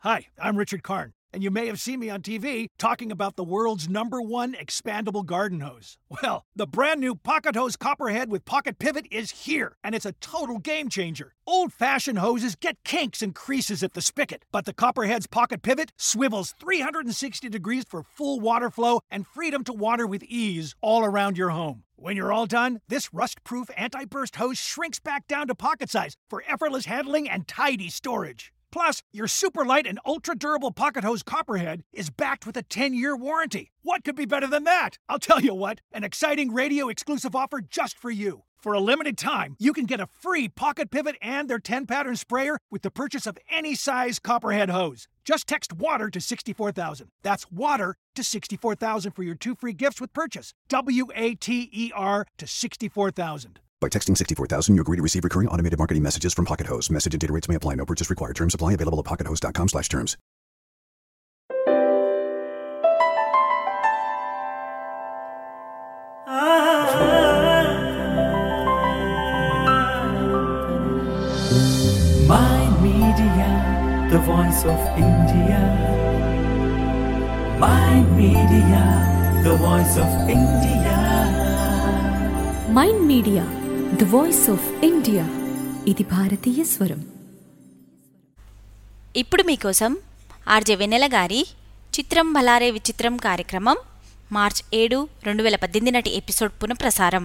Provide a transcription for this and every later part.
Hi, I'm Richard Karn, and you may have seen me on TV talking about the world's number one expandable garden hose. Well, the brand new Pocket Hose Copperhead with Pocket Pivot is here, and it's a total game changer. Old fashioned hoses get kinks and creases at the spigot, but the Copperhead's Pocket Pivot swivels 360 degrees for full water flow and freedom to water with ease all around your home. When you're all done, this rust proof anti burst hose shrinks back down to pocket size for effortless handling and tidy storage. Plus, your super light and ultra durable pocket hose Copperhead is backed with a 10 year warranty. What could be better than that? I'll tell you what, an exciting radio exclusive offer just for you. For a limited time, you can get a free pocket pivot and their 10 pattern sprayer with the purchase of any size Copperhead hose. Just text water to 64000. That's water to 64000 for your two free gifts with purchase. W A T E R to 64000. By texting 64000, you agree to receive recurring automated marketing messages from Pocket Hose. Message and data rates may apply. No purchase required. Terms apply. Available at pockethose.com slash terms. My Media, the voice of India. My Media, the voice of India. Mind Media the voice of India ఇది భారతీయ స్వరం ఇప్పుడు మీకోసం RJ వెన్నెల గారి చిత్రం భలారే విచిత్రం కార్యక్రమం March ఏడు రెండు వేల పద్దెనిమిది నాటి ఎపిసోడ్ పునఃప్రసారం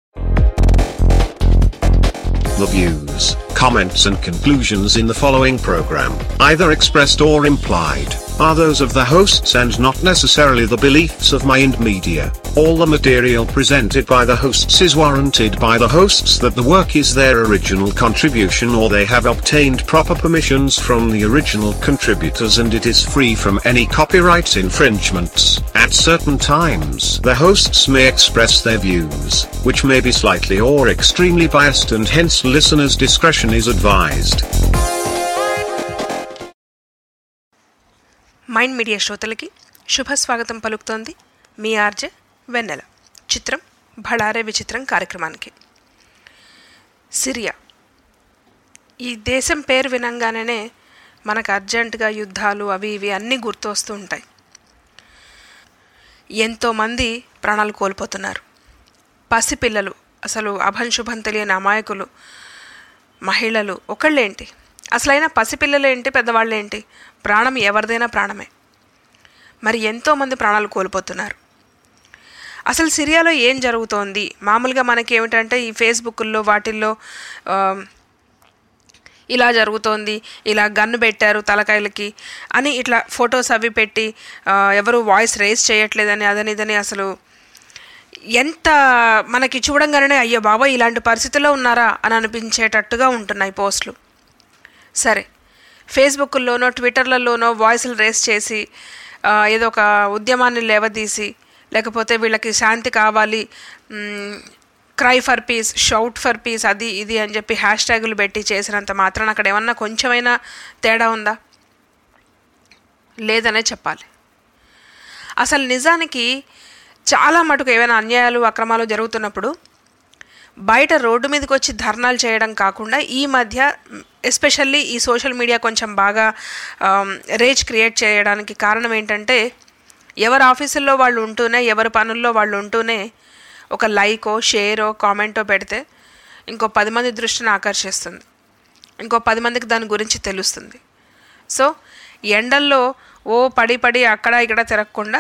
The views, comments, and conclusions in the following program, either expressed or implied, are those of the hosts and not necessarily the beliefs of Mind Media. All the material presented by the hosts is warranted by the hosts that the work is their original contribution or they have obtained proper permissions from the original contributors and it is free from any copyright infringements. At certain times, the hosts may express their views, which may be slightly or extremely biased and hence listeners' discretion is advised. Mind Media శ్రోతలకి శుభ స్వాగతం పలుకుతోంది మీ RJ వెన్నెల చిత్రం భళారే విచిత్రం కార్యక్రమానికి Syria ఈ దేశం పేరు వినంగానే మనకు అర్జెంటుగా యుద్ధాలు అవి ఇవి అన్నీ గుర్తొస్తూ ఉంటాయి ఎంతోమంది ప్రాణాలు కోల్పోతున్నారు పసిపిల్లలు అసలు అభం శుభం తెలియని అమాయకులు మహిళలు ఒకళ్ళేంటి అసలైన పసిపిల్లలు ఏంటి పెద్దవాళ్ళు ఏంటి ప్రాణం ఎవరిదైనా ప్రాణమే మరి ఎంతోమంది ప్రాణాలు కోల్పోతున్నారు అసలు సిరియాలో ఏం జరుగుతోంది మామూలుగా మనకి ఏమిటంటే ఈ ఫేస్బుక్ల్లో వాటిల్లో ఆ, ఇలా జరుగుతోంది ఇలా గన్ను పెట్టారు తలకాయలకి అని ఇట్లా ఫొటోస్ అవి పెట్టి ఆ, ఎవరు వాయిస్ రేస్ చేయట్లేదని అదని ఇదని అసలు ఎంత మనకి చూడంగానే అయ్యో బాబా ఇలాంటి పరిస్థితుల్లో ఉన్నారా అని అనిపించేటట్టుగా ఉంటున్నాయి పోస్టులు సరే ఫేస్బుక్లోనో ట్విట్టర్లలోనో వాయిస్లు రేస్ చేసి ఆ, ఏదో ఒక ఉద్యమాన్ని లేవదీసి లేకపోతే వీళ్ళకి శాంతి కావాలి cry for peace shout for peace అది ఇది అని చెప్పి హ్యాష్ ట్యాగులు పెట్టి చేసినంత మాత్రాన అక్కడ ఏమన్నా కొంచెమైనా తేడా ఉందా లేదనే చెప్పాలి అసలు నిజానికి చాలా మటుకు ఏమైనా అన్యాయాలు అక్రమాలు జరుగుతున్నప్పుడు బయట రోడ్డు మీదకి వచ్చి ధర్నాలు చేయడం కాకుండా ఈ మధ్య ఎస్పెషల్లీ ఈ సోషల్ మీడియా కొంచెం బాగా రేజ్ క్రియేట్ చేయడానికి కారణం ఏంటంటే ఎవరి ఆఫీసుల్లో వాళ్ళు ఉంటూనే ఎవరి పనుల్లో వాళ్ళు ఉంటూనే ఒక లైకో షేరో కామెంటో పెడితే ఇంకో పది మంది దృష్టిని ఆకర్షిస్తుంది ఇంకో పది మందికి దాని గురించి తెలుస్తుంది సో ఎండల్లో ఓ పడి పడి అక్కడ ఇక్కడ తిరగకుండా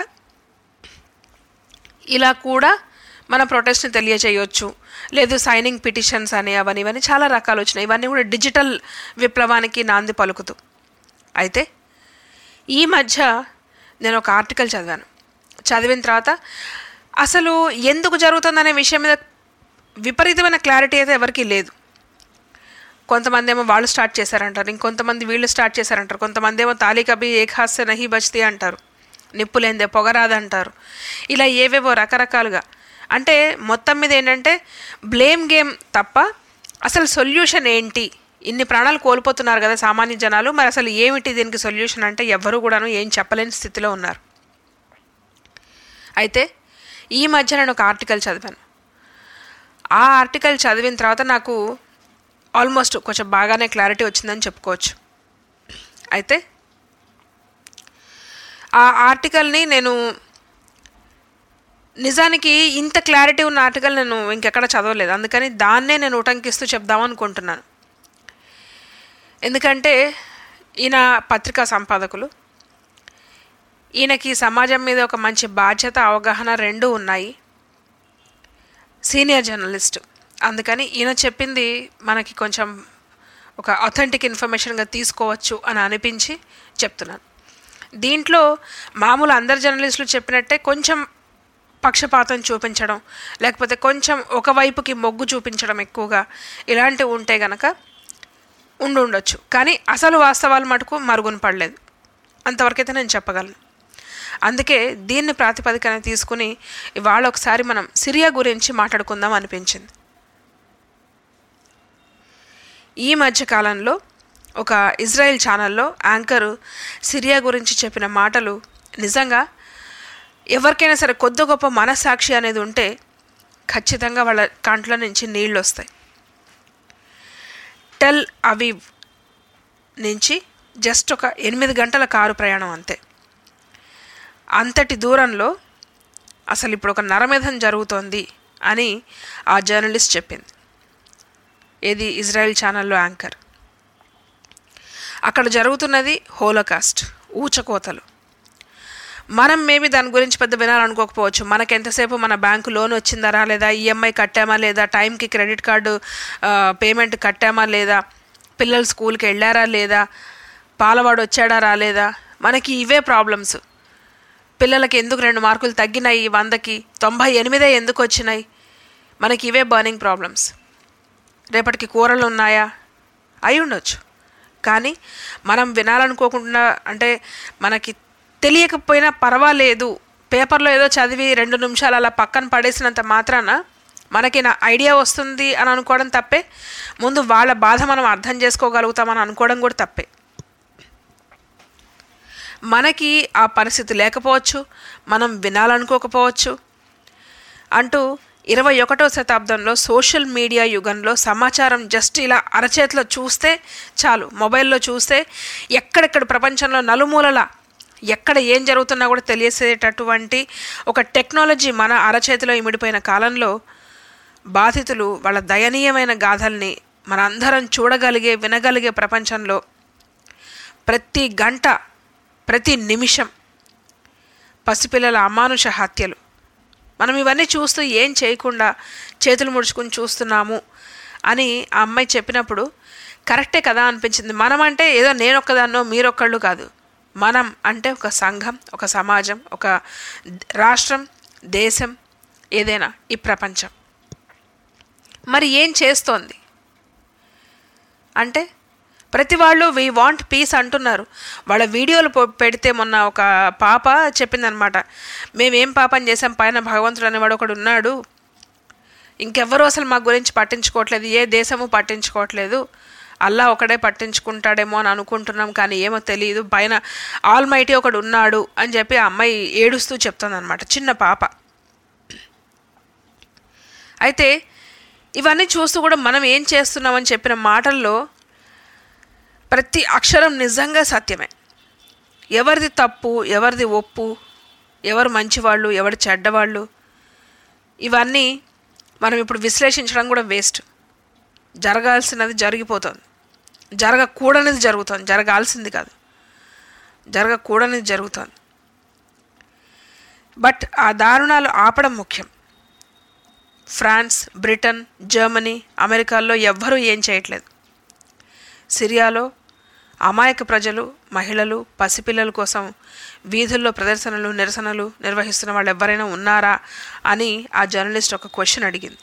ఇలా కూడా మన ప్రొటెస్ట్ని తెలియచేయొచ్చు లేదు సైనింగ్ పిటిషన్స్ అని అవని ఇవన్నీ చాలా రకాలు వచ్చినాయి ఇవన్నీ కూడా డిజిటల్ విప్లవానికి నాంది పలుకుతూ అయితే ఈ మధ్య నేను ఒక ఆర్టికల్ చదివాను చదివిన తర్వాత అసలు ఎందుకు జరుగుతుందనే విషయం మీద విపరీతమైన క్లారిటీ అయితే ఎవరికీ లేదు కొంతమంది ఏమో వాళ్ళు స్టార్ట్ చేశారంటారు ఇంకొంతమంది వీళ్ళు స్టార్ట్ చేశారంటారు కొంతమంది ఏమో తాలీ కబీ ఏక్ హాస్య నహి బచ్తి అంటారు నిప్పులేందే పొగరాదంటారు ఇలా ఏవేవో రకరకాలుగా అంటే మొత్తం మీద ఏంటంటే బ్లేమ్ గేమ్ తప్ప అసలు సొల్యూషన్ ఏంటి ఇన్ని ప్రాణాలు కోల్పోతున్నారు కదా సామాన్య జనాలు మరి అసలు ఏమిటి దీనికి సొల్యూషన్ అంటే ఎవ్వరూ కూడాను ఏం చెప్పలేని స్థితిలో ఉన్నారు అయితే ఈ మధ్య నేను ఒక ఆర్టికల్ చదివాను ఆ ఆర్టికల్ చదివిన తర్వాత నాకు ఆల్మోస్ట్ కొంచెం బాగానే క్లారిటీ వచ్చిందని చెప్పుకోవచ్చు అయితే ఆ ఆర్టికల్ని నేను నిజానికి ఇంత క్లారిటీ ఉన్న ఆర్టికల్ నేను ఇంకెక్కడ చదవలేదు అందుకని దాన్నే నేను ఉటంకిస్తూ చెప్దామనుకుంటున్నాను ఎందుకంటే ఈయన పత్రికా సంపాదకులు ఈయనకి సమాజం మీద ఒక మంచి బాధ్యత అవగాహన రెండూ ఉన్నాయి సీనియర్ జర్నలిస్ట్ అందుకని ఈయన చెప్పింది మనకి కొంచెం ఒక అథెంటిక్ ఇన్ఫర్మేషన్గా తీసుకోవచ్చు అని అనిపించి చెప్తున్నాను దీంట్లో మామూలు అందరు జర్నలిస్టులు చెప్పినట్టే కొంచెం పక్షపాతం చూపించడం లేకపోతే కొంచెం ఒకవైపుకి మొగ్గు చూపించడం ఎక్కువగా ఇలాంటివి ఉంటే గనక ఉండి ఉండొచ్చు కానీ అసలు వాస్తవాలు మటుకు మరుగున పడలేదు అంతవరకైతే నేను చెప్పగలను అందుకే దీన్ని ప్రాతిపదికన తీసుకుని ఇవాళ ఒకసారి మనం సిరియా గురించి మాట్లాడుకుందాం అనిపించింది ఈ మధ్య కాలంలో ఒక ఇజ్రాయెల్ ఛానల్లో యాంకరు సిరియా గురించి చెప్పిన మాటలు నిజంగా ఎవరికైనా సరే కొద్ది గొప్ప మనస్సాక్షి అనేది ఉంటే ఖచ్చితంగా వాళ్ళ కంట్లో నుంచి నీళ్ళు వస్తాయి టెల్ అవీవ్ నుంచి జస్ట్ ఒక ఎనిమిది గంటల కారు ప్రయాణం అంతే అంతటి దూరంలో అసలు ఇప్పుడు ఒక నరమేధం జరుగుతోంది అని ఆ జర్నలిస్ట్ చెప్పింది ఏది ఇజ్రాయెల్ ఛానల్లో యాంకర్ అక్కడ జరుగుతున్నది హోలోకాస్ట్ ఊచకోతలు మనం మేబీ దాని గురించి పెద్ద వినాలనుకోకపోవచ్చు మనకి ఎంతసేపు మన బ్యాంకు లోన్ వచ్చిందా రాలేదా ఈఎంఐ కట్టామా లేదా టైంకి క్రెడిట్ కార్డు ఆ, పేమెంట్ కట్టామా లేదా పిల్లలు స్కూల్కి వెళ్ళారా లేదా పాలవాడు వచ్చాడా రాలేదా మనకి ఇవే ప్రాబ్లమ్స్ పిల్లలకి ఎందుకు రెండు మార్కులు తగ్గినాయి వందకి తొంభై ఎనిమిదే ఎందుకు వచ్చినాయి మనకి ఇవే బర్నింగ్ ప్రాబ్లమ్స్ రేపటికి కూరలు ఉన్నాయా అయి ఉండొచ్చు కానీ మనం వినాలనుకోకుండా అంటే మనకి తెలియకపోయినా పర్వాలేదు పేపర్లో ఏదో చదివి రెండు నిమిషాలు అలా పక్కన పడేసినంత మాత్రాన మనకి నా ఐడియా వస్తుంది అని అనుకోవడం తప్పే ముందు వాళ్ళ బాధ మనం అర్థం చేసుకోగలుగుతామని అనుకోవడం కూడా తప్పే మనకి ఆ పరిస్థితి లేకపోవచ్చు మనం వినాలనుకోకపోవచ్చు అంటూ ఇరవై ఒకటో శతాబ్దంలో సోషల్ మీడియా యుగంలో సమాచారం జస్ట్ ఇలా అరచేతిలో చూస్తే చాలు మొబైల్లో చూస్తే ఎక్కడెక్కడ ప్రపంచంలో నలుమూలల ఎక్కడ ఏం జరుగుతున్నా కూడా తెలియసేటటువంటి ఒక టెక్నాలజీ మన అరచేతిలో ఇమిడిపోయిన కాలంలో బాధితులు వాళ్ళ దయనీయమైన గాథల్ని మనందరం చూడగలిగే వినగలిగే ప్రపంచంలో ప్రతి గంట ప్రతి నిమిషం పసిపిల్లల అమానుష హత్యలు మనం ఇవన్నీ చూస్తూ ఏం చేయకుండా చేతులు ముడుచుకుని చూస్తున్నాము అని ఆ అమ్మాయి చెప్పినప్పుడు కరెక్టే కదా అనిపించింది మనం అంటే ఏదో నేను ఒక్కదాన్నో మీరొక్కళ్ళు కాదు మనం అంటే ఒక సంఘం ఒక సమాజం ఒక రాష్ట్రం దేశం ఏదైనా ఈ ప్రపంచం మరి ఏం చేస్తోంది అంటే ప్రతి వాళ్ళు వీ వాంట్ పీస్ అంటున్నారు వాళ్ళ వీడియోలు పొ- పెడితే మొన్న ఒక పాప చెప్పిందనమాట మేమేం పాపం చేసాం పైన భగవంతుడు అనేవాడు ఒకడు ఉన్నాడు ఇంకెవ్వరూ అసలు మా గురించి పట్టించుకోవట్లేదు ఏ దేశము పట్టించుకోవట్లేదు అల్లా ఒకడే పట్టించుకుంటాడేమో అని అనుకుంటున్నాం కానీ ఏమో తెలియదు పైన ఆల్ మైటీ ఒకడు ఉన్నాడు అని చెప్పి ఆ అమ్మాయి ఏడుస్తూ చెప్తుందన్నమాట చిన్న పాప అయితే ఇవన్నీ చూస్తూ కూడా మనం ఏం చేస్తున్నామని చెప్పిన మాటల్లో ప్రతి అక్షరం నిజంగా సత్యమే ఎవరిది తప్పు ఎవరిది ఒప్పు ఎవరు మంచివాళ్ళు ఎవరు చెడ్డవాళ్ళు ఇవన్నీ మనం ఇప్పుడు విశ్లేషించడం కూడా వేస్ట్ జరగాల్సినది జరిగిపోతుంది జరగకూడనిది జరుగుతుంది జరగాల్సింది కాదు జరగకూడనిది జరుగుతుంది బట్ ఆ దారుణాలు ఆపడం ముఖ్యం ఫ్రాన్స్ బ్రిటన్ జర్మనీ అమెరికాల్లో ఎవ్వరూ ఏం చేయట్లేదు సిరియాలో అమాయక ప్రజలు మహిళలు పసిపిల్లల కోసం వీధుల్లో ప్రదర్శనలు నిరసనలు నిర్వహిస్తున్న వాళ్ళు ఎవరైనా ఉన్నారా అని ఆ జర్నలిస్ట్ ఒక క్వశ్చన్ అడిగింది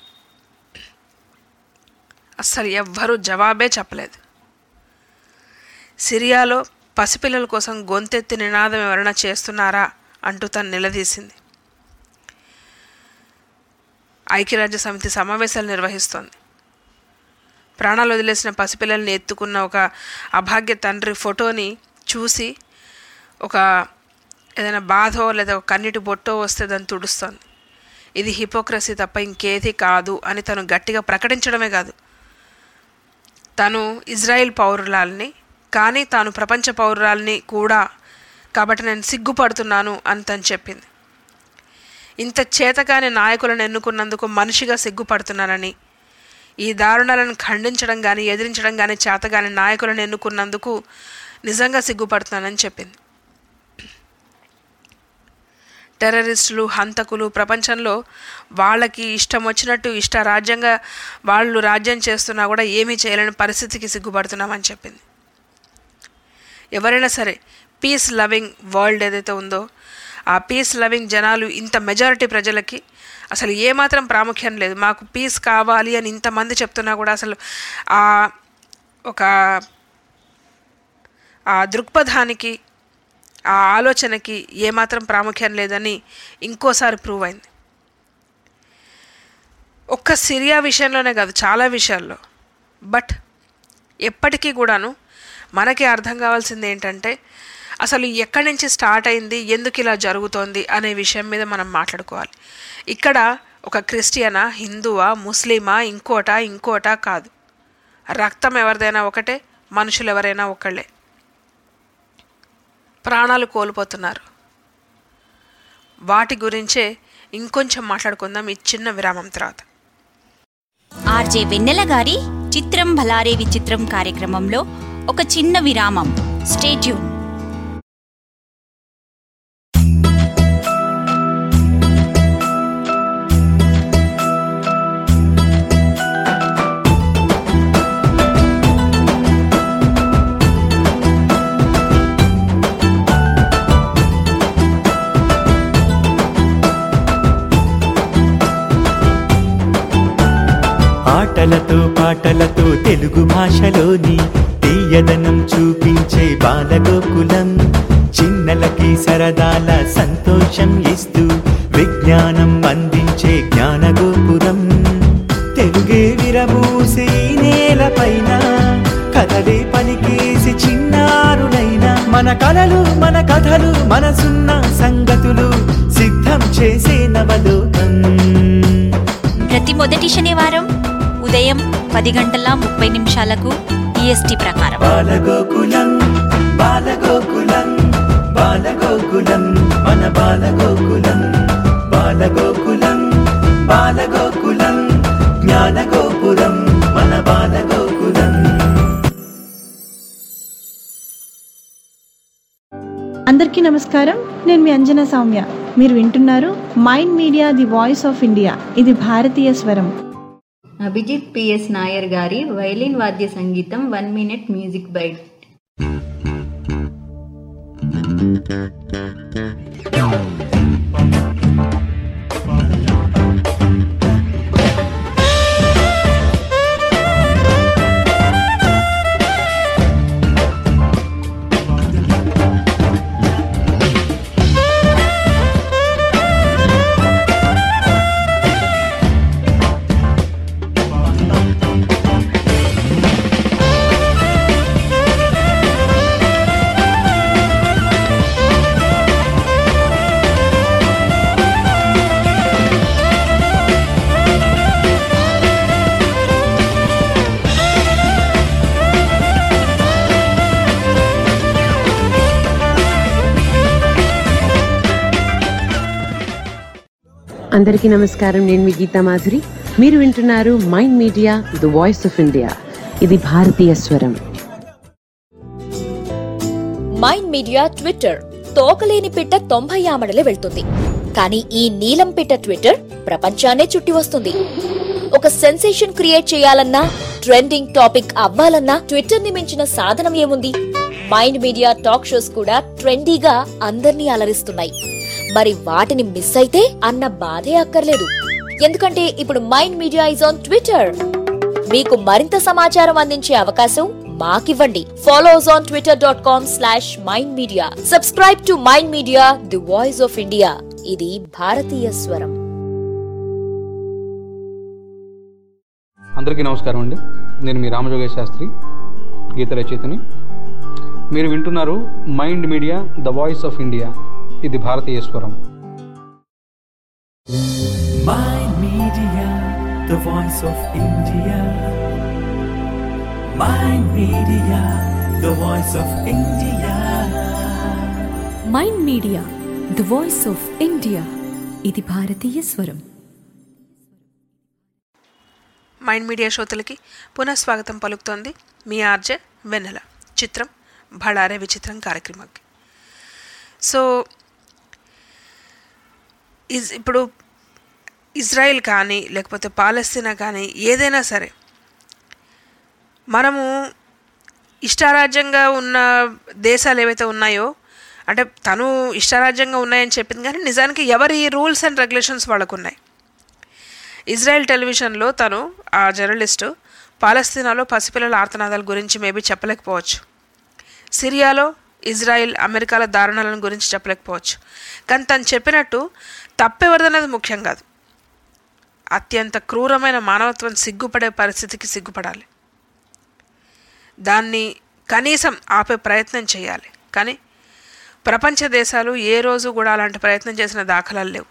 అస్సలు ఎవ్వరూ జవాబే చెప్పలేదు సిరియాలో పసిపిల్లల కోసం గొంతెత్తి నినాదం ఎవరైనా చేస్తున్నారా అంటూ తను నిలదీసింది ఐక్యరాజ్య సమితి సమావేశాలు నిర్వహిస్తోంది ప్రాణాలు వదిలేసిన పసిపిల్లల్ని ఎత్తుకున్న ఒక అభాగ్య తండ్రి ఫోటోని చూసి ఒక ఏదైనా బాధో లేదా ఒక కన్నీటి బొట్టో వస్తే దాన్ని తుడుస్తోంది ఇది హిపోక్రసీ తప్ప ఇంకేది కాదు అని తను గట్టిగా ప్రకటించడమే కాదు తను ఇజ్రాయిల్ పౌరురాల్ని కానీ తాను ప్రపంచ పౌరురాల్ని కూడా కాబట్టి నేను సిగ్గుపడుతున్నాను అని తను చెప్పింది ఇంత చేతకాని నాయకులను ఎన్నుకున్నందుకు మనిషిగా సిగ్గుపడుతున్నానని ఈ దారుణాలను ఖండించడం కానీ ఎదిరించడం కానీ చేతగాని నాయకులను ఎన్నుకున్నందుకు నిజంగా సిగ్గుపడుతున్నానని చెప్పింది టెర్రరిస్టులు హంతకులు ప్రపంచంలో వాళ్ళకి ఇష్టం వచ్చినట్టు ఇష్ట రాజ్యంగా వాళ్ళు రాజ్యం చేస్తున్నా కూడా ఏమీ చేయలేని పరిస్థితికి సిగ్గుపడుతున్నామని చెప్పింది ఎవరైనా సరే పీస్ లవింగ్ వరల్డ్ ఏదైతే ఉందో ఆ పీస్ లవింగ్ జనాలు ఇంత మెజారిటీ ప్రజలకి అసలు ఏమాత్రం ప్రాముఖ్యం లేదు మాకు పీస్ కావాలి అని ఇంతమంది చెప్తున్నా కూడా అసలు ఆ ఒక ఆ దృక్పథానికి ఆ ఆలోచనకి ఏమాత్రం ప్రాముఖ్యం లేదని ఇంకోసారి ప్రూవ్ అయింది ఒక్క సిరియా విషయంలోనే కాదు చాలా విషయాల్లో బట్ ఎప్పటికీ కూడాను మనకి అర్థం కావాల్సింది ఏంటంటే అసలు ఎక్కడి నుంచి స్టార్ట్ అయింది ఎందుకు ఇలా జరుగుతోంది అనే విషయం మీద మనం మాట్లాడుకోవాలి ఇక్కడ ఒక క్రిస్టియనా హిందువా ముస్లిమా ఇంకోటా ఇంకోటా కాదు రక్తం ఎవరిదైనా ఒకటే మనుషులు ఎవరైనా ఒకళ్ళే ప్రాణాలు కోల్పోతున్నారు వాటి గురించే ఇంకొంచెం మాట్లాడుకుందాం ఈ చిన్న విరామం తర్వాత ఆర్జే వెన్నెల గారి చిత్రం భలారే విచిత్రం కార్యక్రమంలో ఒక చిన్న విరామం స్టేట్యూన్ ఆటలతో పాటలతో తెలుగు భాషలోని తీయదనం చూపించే బాలగోకులం చిన్నలకి సరదాల సంతోషం ఇస్తూ విజ్ఞానం అందించే జ్ఞానగోపురం తెలుగే విరబూసి నేలపైన కథలే పలికేసి చిన్నారులైన మన కలలు మన కథలు మనసున్న సంగతులు సిద్ధం చేసే నవలోకం ప్రతి మొదటి శనివారం ఉదయం పది గంటల ముప్పై నిమిషాలకు ఈఎస్టీ ప్రకారం బాలగోకులం బాలగోకులం బాలగోకులం మన బాలగోకులం బాలగోకులం బాలగోకులం జ్ఞానగోపురం మన బాలగోకులం అందరికీ నమస్కారం నేను మీ అంజనా సౌమ్య మీరు వింటున్నారు Mind Media the voice of India ఇది భారతీయ స్వరం అభిజిత్ పిఎస్ నాయర్ గారి వైలిన్ వాద్య సంగీతం వన్ మినిట్ మ్యూజిక్ బైట్ అందరికీ నమస్కారం నేను మీ గీతా మాధురి మీరు వింటున్నారు Mind Media the voice of India ఇది భారతీయ స్వరం మైండ్ మీడియా ట్విట్టర్ తోకలేని పిట్ట తొంభై ఆమడలే వెళ్తుంది కానీ ఈ నీలం పిట్ట ట్విట్టర్ ప్రపంచాన్నే చుట్టి వస్తుంది ఒక సెన్సేషన్ క్రియేట్ చేయాలన్నా ట్రెండింగ్ టాపిక్ అవ్వాలన్నా ట్విట్టర్ ని మించిన సాధనం ఏముంది మైండ్ మీడియా టాక్ షోస్ కూడా ట్రెండీగా అందర్నీ అలరిస్తున్నాయి మరి వాటిని మిస్ అయితే అన్న బాధే అక్కర్లేదు ఎందుకంటే ఇప్పుడు Mind Media is on Twitter మీకు మరింత సమాచారం అందించే అవకాశం మాకివ్వండి follow us on Twitter dot com slash Mind Media subscribe to Mind Media the voice of India ఇది భారతీయ స్వరం అందరికీ నమస్కారం అండి నేను మీ రామజోగేశ్ శాస్త్రి గీత రచయితని మీరు వింటున్నారు Mind Media the voice of India ఇది భారతీయ స్వరం Mind Media, the voice of India. Mind Media, the voice of India. Mind Media the voice of India ఇది భారతీయ స్వరం మైండ్ మీడియా శ్రోతలకి పునఃస్వాగతం పలుకుతోంది మీ ఆర్జే వెన్నెల చిత్రం భళారే విచిత్రం కార్యక్రమానికి సో ఇజ్ ఇప్పుడు ఇజ్రాయెల్ కానీ లేకపోతే పాలస్తీనా కానీ ఏదైనా సరే మనము ఇష్టారాజ్యంగా ఉన్న దేశాలు ఏవైతే ఉన్నాయో అంటే తను ఇష్టారాజ్యంగా ఉన్నాయని చెప్పింది కానీ నిజానికి ఎవరి రూల్స్ అండ్ రెగ్యులేషన్స్ వాళ్ళకు ఉన్నాయి ఇజ్రాయెల్ టెలివిజన్లో తను ఆ జర్నలిస్టు పాలస్తీనాలో పసిపిల్లల ఆర్తనాదాల గురించి మేబీ చెప్పలేకపోవచ్చు సిరియాలో ఇజ్రాయెల్ అమెరికాల దారుణాలను గురించి చెప్పలేకపోవచ్చు కానీ తను చెప్పినట్టు తప్పెవరిదన్నది ముఖ్యం కాదు అత్యంత క్రూరమైన మానవత్వం సిగ్గుపడే పరిస్థితికి సిగ్గుపడాలి దాన్ని కనీసం ఆపే ప్రయత్నం చేయాలి కానీ ప్రపంచ దేశాలు ఏ రోజు కూడా అలాంటి ప్రయత్నం చేసిన దాఖలాలు లేవు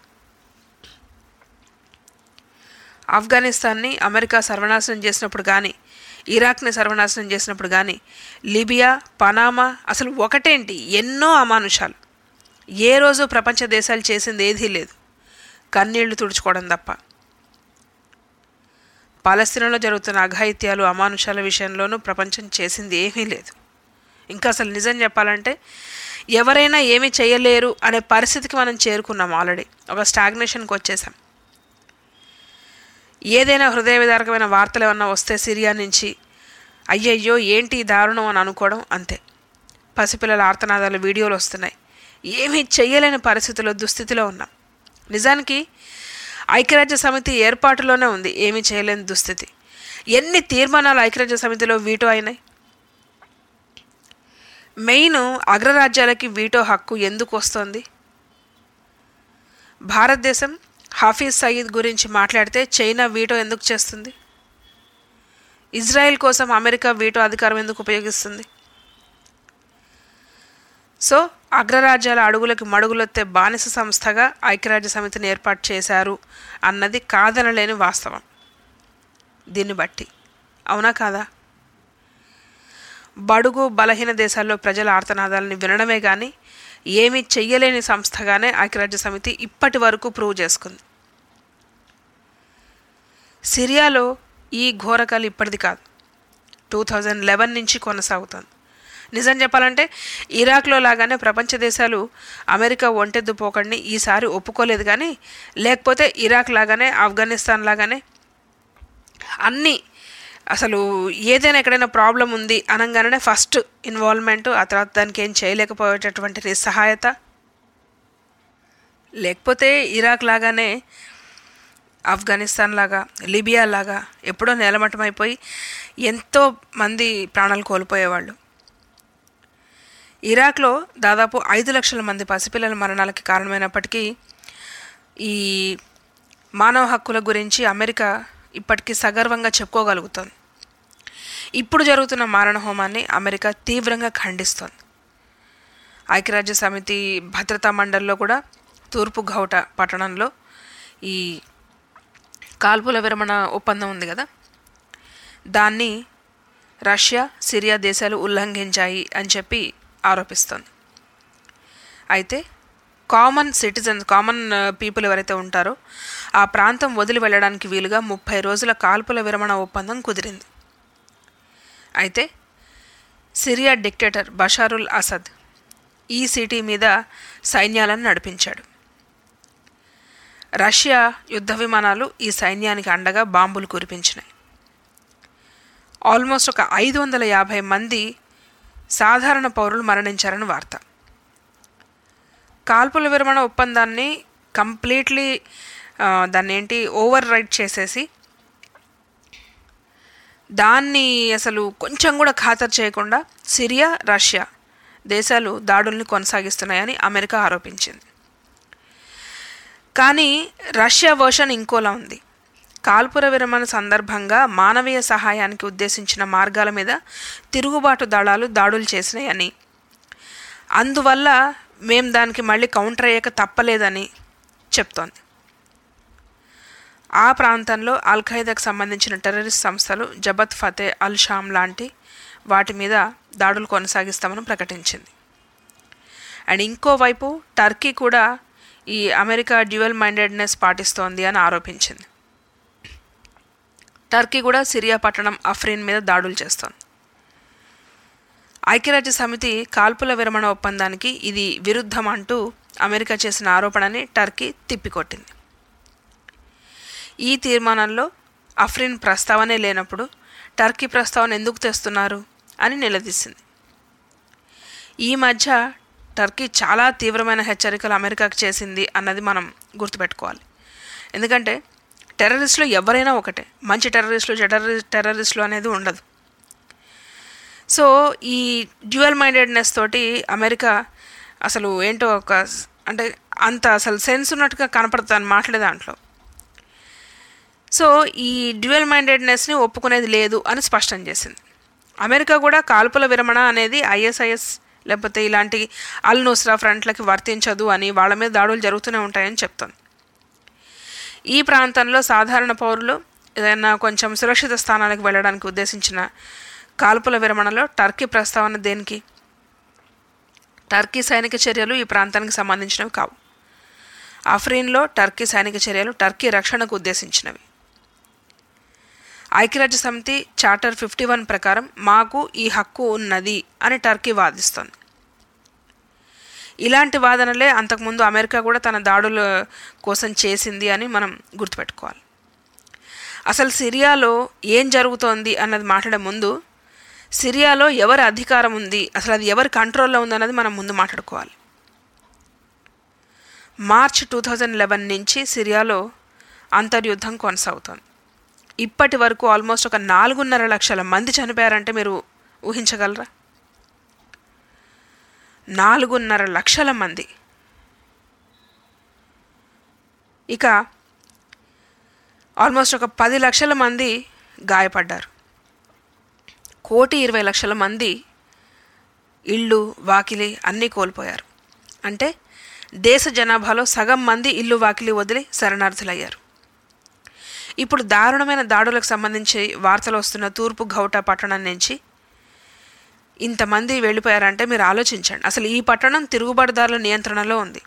ఆఫ్ఘనిస్తాన్ని అమెరికా సర్వనాశనం చేసినప్పుడు కానీ ఇరాక్ని సర్వనాశనం చేసినప్పుడు కానీ లిబియా పనామా అసలు ఒకటేంటి ఎన్నో అమానుషాలు ఏ రోజు ప్రపంచ దేశాలు చేసింది ఏదీ లేదు కన్నీళ్లు తుడుచుకోవడం తప్ప పాలస్తీనాలో జరుగుతున్న అఘాయిత్యాలు అమానుషాల విషయంలోనూ ప్రపంచం చేసింది ఏమీ లేదు ఇంకా అసలు నిజం చెప్పాలంటే ఎవరైనా ఏమీ చేయలేరు అనే పరిస్థితికి మనం చేరుకున్నాం ఆల్రెడీ ఒక స్టాగ్నేషన్కి వచ్చేసాం ఏదైనా హృదయ విదారకమైన వార్తలు ఏమన్నా వస్తే సిరియా నుంచి అయ్యయ్యో ఏంటి ఈ దారుణం అని అనుకోవడం అంతే పసిపిల్లల ఆర్తనాదాలు వీడియోలు వస్తున్నాయి ఏమీ చెయ్యలేని పరిస్థితిలో దుస్థితిలో ఉన్నాం నిజానికి ఐక్యరాజ్య సమితి ఏర్పాటులోనే ఉంది ఏమీ చేయలేని దుస్థితి ఎన్ని తీర్మానాలు ఐక్యరాజ్య సమితిలో వీటో అయినాయి మెయిన్ అగ్రరాజ్యాలకి వీటో హక్కు ఎందుకు వస్తుంది భారతదేశం హాఫీజ్ సయీద్ గురించి మాట్లాడితే చైనా వీటో ఎందుకు చేస్తుంది ఇజ్రాయెల్ కోసం అమెరికా వీటో అధికారం ఎందుకు ఉపయోగిస్తుంది సో అగ్రరాజ్యాల అడుగులకు మడుగులొత్తే బానిస సంస్థగా ఐక్యరాజ్య సమితిని ఏర్పాటు చేశారు అన్నది కాదనలేని వాస్తవం దీన్ని బట్టి అవునా కాదా బడుగు బలహీన దేశాల్లో ప్రజల ఆర్తనాదాలని వినడమే కానీ ఏమీ చెయ్యలేని సంస్థగానే ఐక్యరాజ్య సమితి ఇప్పటి వరకు ప్రూవ్ చేసుకుంది సిరియాలో ఈ ఘోరకాలు ఇప్పటిది కాదు టూ థౌజండ్ లెవెన్ నుంచి కొనసాగుతుంది నిజం చెప్పాలంటే ఇరాక్లో లాగానే ప్రపంచ దేశాలు అమెరికా ఒంటెద్దు పోకడిని ఈసారి ఒప్పుకోలేదు కానీ లేకపోతే ఇరాక్ లాగానే ఆఫ్ఘనిస్తాన్ లాగానే అన్నీ అసలు ఏదైనా ఎక్కడైనా ప్రాబ్లం ఉంది అనగానే ఫస్ట్ ఇన్వాల్వ్మెంట్ ఆ తర్వాత దానికి ఏం చేయలేకపోయేటటువంటి నిస్సహాయత లేకపోతే ఇరాక్ లాగానే ఆఫ్ఘనిస్తాన్ లాగా లిబియా లాగా ఎప్పుడో నేలమట్టమైపోయి ఎంతో మంది ప్రాణాలు కోల్పోయేవాళ్ళు ఇరాక్లో దాదాపు ఐదు లక్షల మంది పసిపిల్లల మరణాలకి కారణమైనప్పటికీ ఈ మానవ హక్కుల గురించి అమెరికా ఇప్పటికీ సగర్వంగా చెప్పుకోగలుగుతోంది ఇప్పుడు జరుగుతున్న మారణ హోమాన్ని అమెరికా తీవ్రంగా ఖండిస్తోంది ఐక్యరాజ్య సమితి భద్రతా మండలిలో కూడా తూర్పు గౌట పట్టణంలో ఈ కాల్పుల విరమణ ఒప్పందం ఉంది కదా దాన్ని రష్యా సిరియా దేశాలు ఉల్లంఘించాయి అని చెప్పి ఆరోపిస్తోంది అయితే కామన్ సిటిజన్స్ కామన్ పీపుల్ ఎవరైతే ఉంటారో ఆ ప్రాంతం వదిలి వెళ్ళడానికి వీలుగా ముప్పై రోజుల కాల్పుల విరమణ ఒప్పందం కుదిరింది అయితే సిరియా డిక్టేటర్ బషారుల్ అసద్ ఈ సిటీ మీద సైన్యాలను నడిపించాడు రష్యా యుద్ధ విమానాలు ఈ సైన్యానికి అండగా బాంబులు కురిపించినాయి ఆల్మోస్ట్ ఒక ఐదు వందల యాభై మంది సాధారణ పౌరులు మరణించారని వార్త కాల్పుల విరమణ ఒప్పందాన్ని కంప్లీట్లీ దాన్ని ఏంటి ఓవర్ రైడ్ చేసేసి దాన్ని అసలు కొంచెం కూడా ఖాతరు చేయకుండా సిరియా రష్యా దేశాలు దాడుల్ని కొనసాగిస్తున్నాయని అమెరికా ఆరోపించింది కానీ రష్యా వర్షన్ ఇంకోలా ఉంది కాల్పుర విరమణ సందర్భంగా మానవీయ సహాయానికి ఉద్దేశించిన మార్గాల మీద తిరుగుబాటు దళాలు దాడులు చేసినాయని అందువల్ల మేం దానికి మళ్ళీ కౌంటర్ అయ్యాక తప్పలేదని చెప్తోంది ఆ ప్రాంతంలో అల్ ఖైదాకు సంబంధించిన టెర్రరిస్ట్ సంస్థలు జబత్ ఫతే అల్ షామ్ లాంటి వాటి మీద దాడులు కొనసాగిస్తామని ప్రకటించింది అండ్ ఇంకోవైపు టర్కీ కూడా ఈ అమెరికా డ్యూయల్ మైండెడ్నెస్ పాటిస్తోంది అని ఆరోపించింది టర్కీ కూడా సిరియా పట్టణం అఫ్రీన్ మీద దాడులు చేస్తోంది ఐక్యరాజ్య సమితి కాల్పుల విరమణ ఒప్పందానికి ఇది విరుద్ధం అంటూ అమెరికా చేసిన ఆరోపణని టర్కీ తిప్పికొట్టింది ఈ తీర్మానంలో అఫ్రిన్ ప్రస్తావనే లేనప్పుడు టర్కీ ప్రస్తావన ఎందుకు తెస్తున్నారు అని నిలదీసింది ఈ మధ్య టర్కీ చాలా తీవ్రమైన హెచ్చరికలు అమెరికాకు చేసింది అన్నది మనం గుర్తుపెట్టుకోవాలి ఎందుకంటే టెర్రరిస్టులు ఎవరైనా ఒకటే మంచి టెర్రరిస్టులు టెర్రరి టెర్రరిస్టులు అనేది ఉండదు సో ఈ డ్యూయల్ మైండెడ్నెస్ తోటి అమెరికా అసలు ఏంటో ఒక అంటే అంత అసలు సెన్స్ ఉన్నట్టుగా కనపడుతుంది మాట్లాడే దాంట్లో సో ఈ డ్యూయల్ మైండెడ్నెస్ని ఒప్పుకునేది లేదు అని స్పష్టం చేసింది అమెరికా కూడా కాల్పుల విరమణ అనేది ఐఎస్ఐఎస్ లేకపోతే ఇలాంటి అల్ నుస్రా ఫ్రంట్లకి వర్తించదు అని వాళ్ళ మీద దాడులు జరుగుతూనే ఉంటాయని చెప్తుంది ఈ ప్రాంతంలో సాధారణ పౌరులు ఏదైనా కొంచెం సురక్షిత స్థానాలకు వెళ్ళడానికి ఉద్దేశించిన కాల్పుల విరమణలో టర్కీ ప్రస్తావన దేనికి టర్కీ సైనిక చర్యలు ఈ ప్రాంతానికి సంబంధించినవి కావు అఫ్రీన్లో టర్కీ సైనిక చర్యలు టర్కీ రక్షణకు ఉద్దేశించినవి ఐక్యరాజ్య సమితి చార్టర్ ఫిఫ్టీ వన్ ప్రకారం మాకు ఈ హక్కు ఉన్నది అని టర్కీ వాదిస్తోంది ఇలాంటి వాదనలే అంతకుముందు అమెరికా కూడా తన దాడుల కోసం చేసింది అని మనం గుర్తుపెట్టుకోవాలి అసలు సిరియాలో ఏం జరుగుతోంది అన్నది మాట్లాడే ముందు సిరియాలో ఎవరి అధికారం ఉంది అసలు అది ఎవరి కంట్రోల్లో ఉంది అన్నది మనం ముందు మాట్లాడుకోవాలి మార్చ్ టూ థౌజండ్ లెవెన్ నుంచి సిరియాలో అంతర్యుద్ధం కొనసాగుతోంది ఇప్పటి వరకు ఆల్మోస్ట్ ఒక నాలుగున్నర లక్షల మంది చనిపోయారంటే మీరు ఊహించగలరా నాలుగున్నర లక్షల మంది ఇక ఆల్మోస్ట్ ఒక పది లక్షల మంది గాయపడ్డారు కోటి ఇరవై లక్షల మంది ఇళ్ళు వాకిలి అన్నీ కోల్పోయారు అంటే దేశ జనాభాలో సగం మంది ఇల్లు వాకిలి వదిలి శరణార్థులయ్యారు ఇప్పుడు దారుణమైన దాడులకు సంబంధించి వార్తలు వస్తున్న తూర్పు గౌటా పట్టణం నుంచి ఇంతమంది వెళ్ళిపోయారంటే మీరు ఆలోచించండి అసలు ఈ పట్టణం తిరుగుబాటుదారుల నియంత్రణలో ఉంది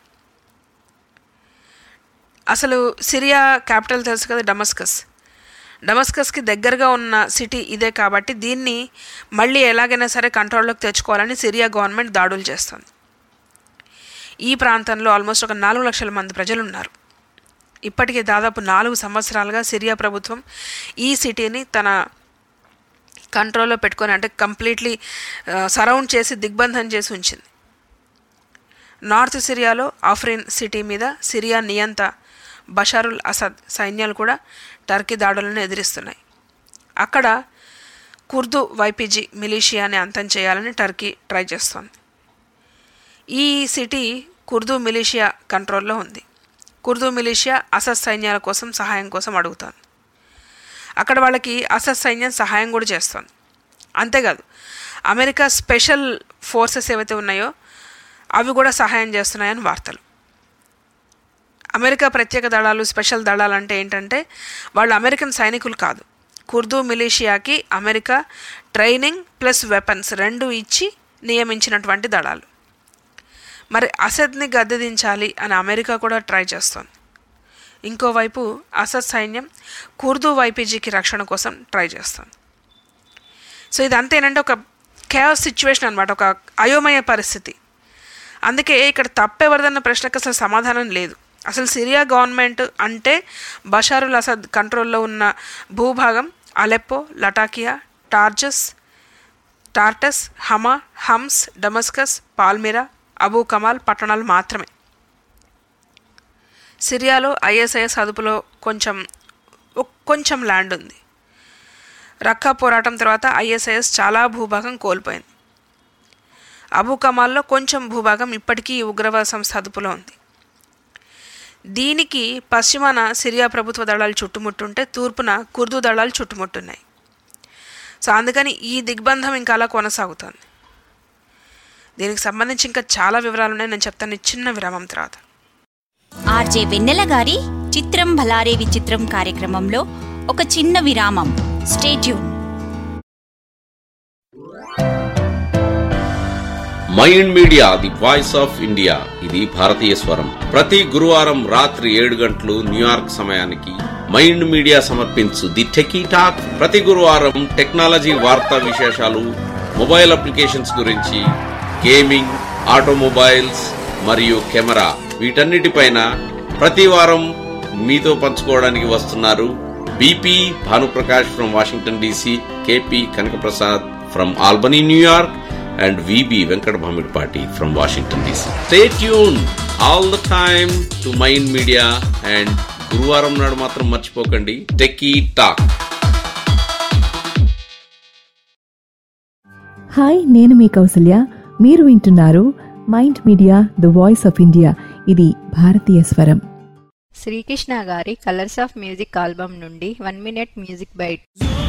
అసలు సిరియా క్యాపిటల్ తెలుసు కదా డమస్కస్ డమస్కస్కి దగ్గరగా ఉన్న సిటీ ఇదే కాబట్టి దీన్ని మళ్ళీ ఎలాగైనా సరే కంట్రోల్లోకి తెచ్చుకోవాలని సిరియా గవర్నమెంట్ దాడులు చేస్తుంది ఈ ప్రాంతంలో ఆల్మోస్ట్ ఒక నాలుగు లక్షల మంది ప్రజలు ఉన్నారు ఇప్పటికే దాదాపు నాలుగు సంవత్సరాలుగా సిరియా ప్రభుత్వం ఈ సిటీని తన కంట్రోల్లో పెట్టుకొని అంటే కంప్లీట్లీ సరౌండ్ చేసి దిగ్బంధం చేసి ఉంచింది నార్త్ సిరియాలో ఆఫ్రిన్ సిటీ మీద సిరియా నియంత బషారుల్ అసద్ సైన్యాలు కూడా టర్కీ దాడులను ఎదిరిస్తున్నాయి అక్కడ కుర్దు వైపీజీ మిలీషియాని అంతం చేయాలని టర్కీ ట్రై చేస్తోంది ఈ సిటీ కుర్దు మిలీషియా కంట్రోల్లో ఉంది కుర్దు మిలీషియా అసద్ సైన్యాల కోసం సహాయం కోసం అడుగుతోంది అక్కడ వాళ్ళకి అసద్ సైన్యం సహాయం కూడా చేస్తుంది అంతేకాదు అమెరికా స్పెషల్ ఫోర్సెస్ ఏవైతే ఉన్నాయో అవి కూడా సహాయం చేస్తున్నాయని వార్తలు అమెరికా ప్రత్యేక దళాలు స్పెషల్ దళాలు అంటే ఏంటంటే వాళ్ళు అమెరికన్ సైనికులు కాదు కుర్దు మిలీషియాకి అమెరికా ట్రైనింగ్ ప్లస్ వెపన్స్ రెండు ఇచ్చి నియమించినటువంటి దళాలు మరి అసద్ని గద్దెదించాలి అని అమెరికా కూడా ట్రై చేస్తోంది ఇంకోవైపు అసద్ సైన్యం కుర్దు వైపీజీకి రక్షణ కోసం ట్రై చేస్తుంది సో ఇదంతా ఏంటంటే ఒక కేవస్ సిచ్యువేషన్ అనమాట ఒక అయోమయ పరిస్థితి అందుకే ఇక్కడ తప్పెవరిదన్న ప్రశ్నకు అసలు సమాధానం లేదు అసలు సిరియా గవర్నమెంట్ అంటే బషారుల్ అసద్ కంట్రోల్లో ఉన్న భూభాగం అలెప్పో లటాకియా టార్జస్ Tartus Hama Homs Damascus Palmyra Abu Kamal పట్టణాలు మాత్రమే సిరియాలో ఐఎస్ఐఎస్ అదుపులో కొంచెం కొంచెం ల్యాండ్ ఉంది రక్కా పోరాటం తర్వాత ఐఎస్ఐఎస్ చాలా భూభాగం కోల్పోయింది అబూ కమాల్లో కొంచెం భూభాగం ఇప్పటికీ ఈ ఉగ్రవాద సంస్థ అదుపులో ఉంది దీనికి పశ్చిమాన సిరియా ప్రభుత్వ దళాలు చుట్టుముట్టుంటే తూర్పున కుర్దు దళాలు చుట్టుముట్టున్నాయి సో అందుకని ఈ దిగ్బంధం ఇంకా అలా కొనసాగుతుంది దీనికి సంబంధించి ఇంకా చాలా వివరాలు ఉన్నాయి నేను చెప్తాను ఈ చిన్న విరామం తర్వాత ఆర్జే వెన్నెల గారి చిత్రం భలారే విచిత్రం కార్యక్రమంలో ఒక చిన్న విరామం stay tune Mind Media the voice of India ఇది భారతీయ స్వరం ప్రతి గురువారం రాత్రి ఏడు గంటలు న్యూయార్క్ సమయానికి మైండ్ మీడియా సమర్పించు ది టెకీ టాక్ ప్రతి గురువారం టెక్నాలజీ వార్తా విశేషాలు మొబైల్ అప్లికేషన్స్ గురించి గేమింగ్ ఆటోమొబైల్స్ మరియు కెమెరా వీటన్నిటిపైన ప్రతి వారం మీతో పంచుకోవడానికి వస్తున్నారు BP Bhanuprakash from Washington DC KP Kanakaprasad from Albany New York and VB Venkat Bhamidpati from Washington DC. Stay tuned all the time to Mind Media and గురువారం నాడు మాత్రం మర్చిపోకండి టెక్కీ టాక్ హాయ్ నేను మీ కౌసల్య మీరు వింటున్నారు Mind Media the voice of India ఇది భారతీయ స్వరం శ్రీకృష్ణ గారి కలర్స్ ఆఫ్ మ్యూజిక్ ఆల్బమ్ నుండి one minute music bite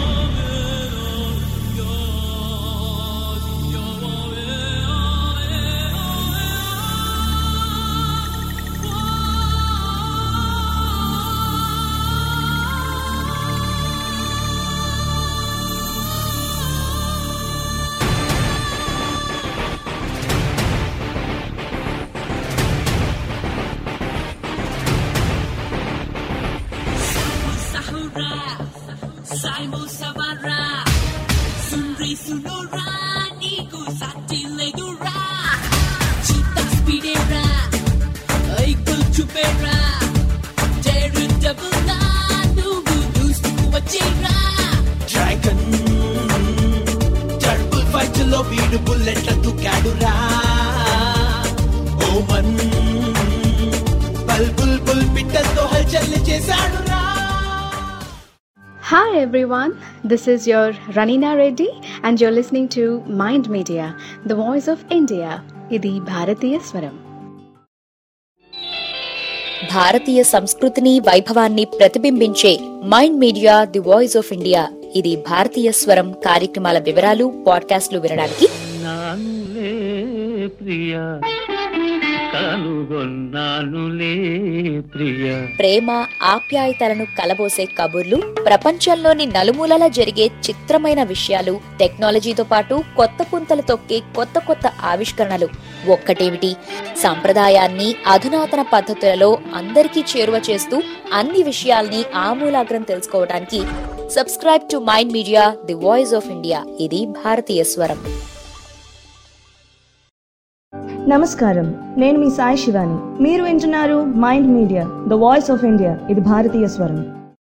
Sai Musavara, Sunri Sunora, Niku Satilegura, Chita Spidera, Aikul Chupera, Teru Dabula, Nubu Nustu Wachira, dragon టర్బుల్ fight లో వీడు బుల్లెట్ల దుకాడురా ఓమన్ బల్ bull bull పిట్టలతో హల్చల్ చేశాడురా Hi everyone, this is your Ranina Reddy and you're listening to Mind Media, the voice of India. ఇది భారతీయ స్వరం భారతీయ సంస్కృతిని వైభవాన్ని ప్రతిబింబించే Mind Media the voice of India ఇది భారతీయ స్వరం కార్యక్రమాల వివరాలు పాడ్కాస్ట్లు వినడానికి నానులే ప్రియ కనుగొన్నానులే ప్రియ ప్రేమ ఆప్యాయతలను కలబోసే కబుర్లు ప్రపంచంలోని నలుమూలల జరిగే చిత్రమైన విషయాలు టెక్నాలజీతో పాటు కొత్త పుంతలు తొక్కే కొత్త కొత్త ఆవిష్కరణలు ఒక్కటేమిటి సంప్రదాయాన్ని అధునాతన పద్ధతులలో అందరికీ చేరువ చేస్తూ అన్ని విషయాల్ని ఆమూలాగ్రం తెలుసుకోవడానికి subscribe to Mind Media the voice of India ఇది భారతీయ స్వరం నమస్కారం నేను మీ సాయి శివాని మీరు వింటున్నారు Mind Media the voice of India ఇది భారతీయ స్వరం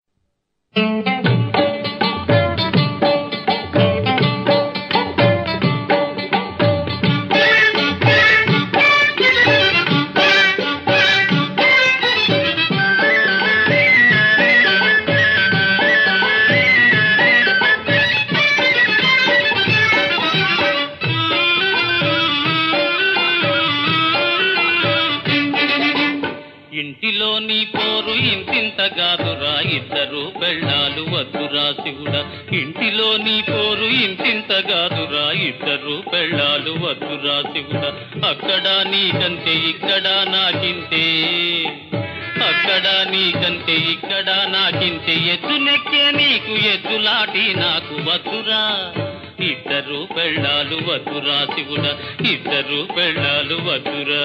ఇంటిలోని పోరు ఇంతింత కాదురా ఇద్దరు పెళ్ళాలు వద్దురా శివుడా ఇంటిలోని పోరు ఇంతింత కాదురా ఇద్దరు పెళ్ళాలు వద్దురా శివుడా అక్కడ నీకంతే ఇక్కడ నాకింతే అక్కడ నీకంతే ఇక్కడ నాకింతే ఎద్దు నెక్కే నీకు ఎద్దులాటి నాకు వద్దురా ఇద్దరు పెళ్ళాలు వద్దురా శివుడా ఇద్దరు పెళ్ళాలు వద్దురా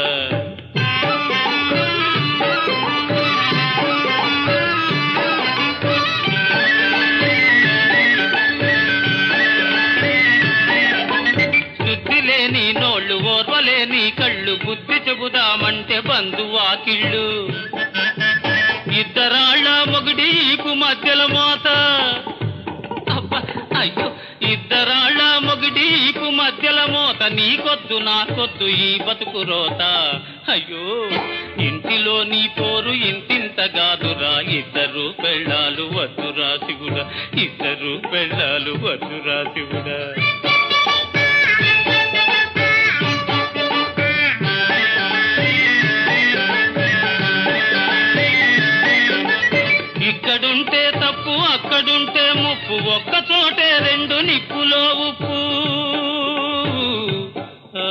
శుద్ధి లేని నోళ్ళు ఓర్వలేని కళ్ళు బుద్ధి చెబుదామంటే బంధువాకిళ్ళు ఇద్దరాళ్ళ మొగుడి ఈపు మధ్యల మోత అబ్బా, అయ్యో ఇద్దరాళ్ళ మొగుడి ఈపు మధ్యల మోత నీకొద్దు నాకొద్దు ఈ బతుకు రోత అయ్యో ఇంటిలో నీ పోరు ఇంతింత కాదురా ఇద్దరు పెళ్ళాలు వద్దురా శివుడా ఇద్దరు పెళ్ళాలు వద్దురా శివుడా ఇక్కడుంటే తప్పు అక్కడుంటే ముప్పు ఒక్క చోటే రెండు నిప్పులో ఉప్పు ఆ,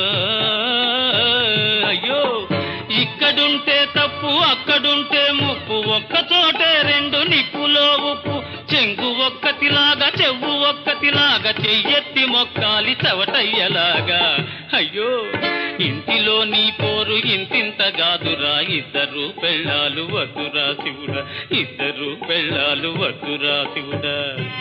అయ్యో ఇక్కడుంటే తప్పు అక్కడుంటే ముప్పు ఒక్క చోటే రెండు నిప్పులో ఉప్పు చెంగు ఒక్కతిలాగా చెవు ఒక్కతిలాగా చెయ్యెత్తి మొక్కాలి చవటయ్యలాగా అయ్యో ఇంటిలో నీ పోరు ఇంతింత గాదురా ఇద్దరు పెళ్ళాలు వద్దురా శివుడా ఇద్దరు పెళ్ళాలు వద్దురా శివుడా